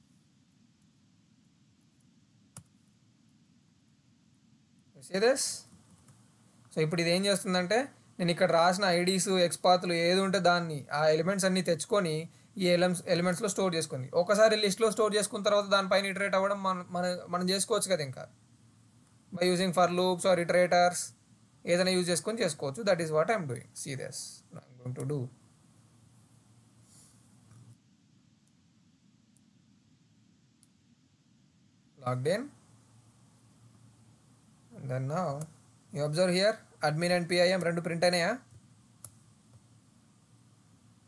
You see this so ఇప్పుడు ఇది ఏం చేస్తుందంటే నేను ఇక్కడ రాసిన IDs ఎక్స్పాత్లు ఏది ఉంటే దాన్ని ఆ ఎలిమెంట్స్ అన్ని తెచ్చుకొని ఈ ఎలిమెంట్స్ ఎలిమెంట్స్లో స్టోర్ చేసుకుంది ఒకసారి లిస్ట్లో స్టోర్ చేసుకున్న తర్వాత దానిపైన ఇటరేట్ అవ్వడం మన మన మనం చేసుకోవచ్చు కదా ఇంకా by using for loops or iterators ఏదైనా యూజ్ చేసుకొని చేసుకోవచ్చు that is what I'm doing see this I'm going to do logged in and then now you observe here admin and pim రెండు ప్రింట్ అయినాయా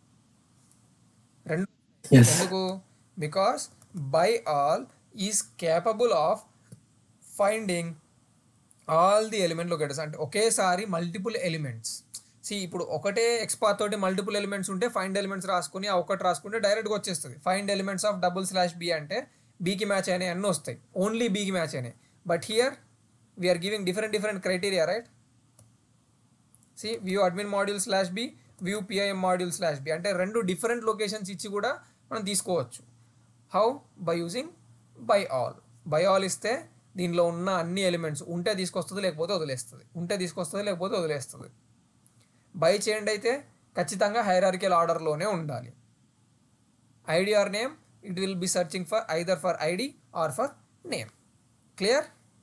Yes. ఎందుకు because by all is capable of finding all the element locators అంటే ఒకేసారి multiple elements see ఇప్పుడు ఒకటే ఎక్స్పా తోటి multiple elements ఉంటే ఫైండ్ ఎలిమెంట్స్ రాసుకుని ఆ ఒకటి రాసుకుంటే డైరెక్ట్గా వచ్చేస్తుంది find elements of double slash B అంటే బీకి మ్యాచ్ అయినాయి అన్నీ వస్తాయి ఓన్లీ బీకి మ్యాచ్ అయినాయి but here we're giving different different criteria right see view admin module slash B view PIM module slash B అంటే రెండు డిఫరెంట్ లొకేషన్స్ ఇచ్చి కూడా మనం తీసుకోవచ్చు how by using by all by all ఇస్తే దీనిలో ఉన్న అన్ని ఎలిమెంట్స్ ఉంటే తీసుకొస్తుంది లేకపోతే వదిలేస్తుంది ఉంటే తీసుకొస్తుంది లేకపోతే వదిలేస్తుంది బై చేయండి అయితే ఖచ్చితంగా హైరారికల్ ఆర్డర్లోనే ఉండాలి ID or name it will be searching for either for ID or for name clear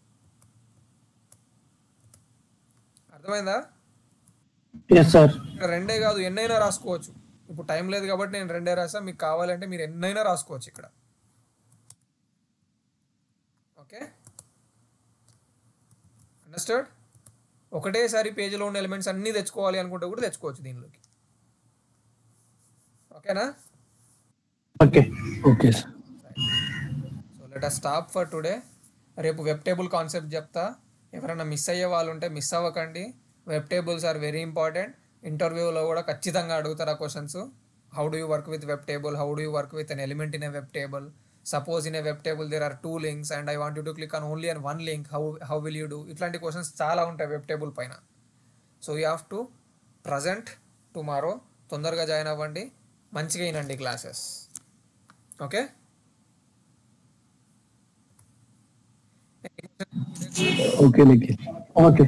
అర్థమైందా ఎస్ సార్ ఇక్కడ రెండే కాదు ఎన్నైనా రాసుకోవచ్చు ఇప్పుడు టైం లేదు కాబట్టి నేను రెండే రాసా మీకు కావాలంటే మీరు ఎన్నైనా రాసుకోవచ్చు ఇక్కడ ఓకే అండర్స్టాండ్ ఒకటేసారి పేజీలో ఉన్న ఎలిమెంట్స్ అన్నీ తెచ్చుకోవాలి అనుకుంటే కూడా తెచ్చుకోవచ్చు దీనిలోకి ఓకేనా okay okay sir so let stop for today రేపు వెబ్ టేబుల్ కాన్సెప్ట్ చెప్తా ఎవరైనా మిస్ అయ్యే వాళ్ళు ఉంటే మిస్ అవ్వకండి web tables are very important ఇంటర్వ్యూలో కూడా ఖచ్చితంగా అడుగుతారు ఆ questions how do you work with web table how do you work with an element in a web table suppose in a web table there are two links and I want you to click on only an one link how how will you do ఇట్లాంటి questions చాలా ఉంటాయి web table పైన so you have to present tomorrow తొందరగా join అవ్వండి మంచిగా వినండి classes okay okay Nikhil okay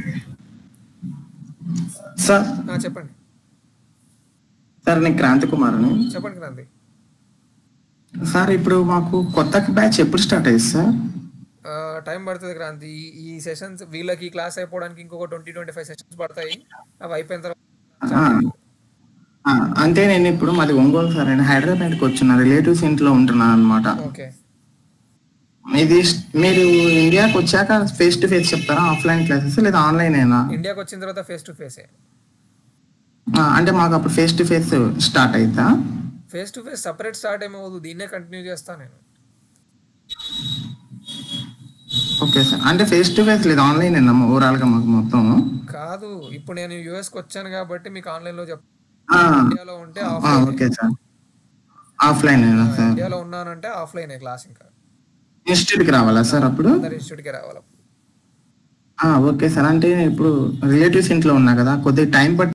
sir ఆ, చెప్పండి సార్ నేను క్రాంతి కుమార్ని చెప్పండి క్రాంతి సార్ ఇప్పుడు మాకు కొత్త బ్యాచ్ ఎప్పుడు స్టార్ట్ అయ్యింది సార్ ఆ, టైం పడుతుంది క్రాంతి ఈ- ఈ సెషన్స్ వీళ్ళకి ఈ క్లాస్ అయిపోవడానికి ఇంకొక ట్వంటీ ట్వంటీ ఫైవ్ సెషన్స్ పడతాయి అవి అయిపోయిన తర్వాత ఆ, ఆ, అంటే నేను ఇప్పుడు మాది ఒంగోలు సార్ నేను హైదరాబాద్కి వచ్చిన రిలేటివ్స్ ఇంట్లో ఉంటున్నాను అనమాట ఓకే ఇది స్- మీరు ఇండియాకి వచ్చాక ఫేస్ టు ఫేస్ చెప్తారా ఆఫ్లైన్ క్లాసెస్ లేదా ఆన్లైన్ అయినా ఇండియాకి వచ్చిన తర్వాత ఫేస్ టు ఫేసే ఆ, అంటే మాకు అప్పుడు ఫేస్ టు ఫేస్ స్టార్ట్ అవుతా face to face separate start ఏమవుదు దీన్నే కంటిన్యూ చేస్తాను నేను ఓకే సార్ అంటే ఫేస్ టు ఫేస్ లేదు ఆన్లైన్ అయినా ఓవరాల్ గా మాకు మొత్తం కాదు ఇప్పుడు నేను యూఎస్కి వచ్చాను కాబట్టి మీకు ఆన్లైన్లో చెప్ ఆ, ఇండియాలో ఉంటే ఆ, ఆఫ్లైన్ ఓకే సార్ ఆఫ్లైన్ అయినా సార్ ఇండియాలో ఉన్నానంటే ఆఫ్లైనే క్లాస్ ఇంకా ఇన్స్టిట్యూట్కి రావాలా సార్ అప్పుడు అందరు ఇన్స్టిట్యూట్కి రావాలి ఆ, ఓకే సార్ అంటే ఇప్పుడు రిలేటివ్స్ ఇంట్లో ఉన్నా కదా కొద్దిగా టైం పట్టి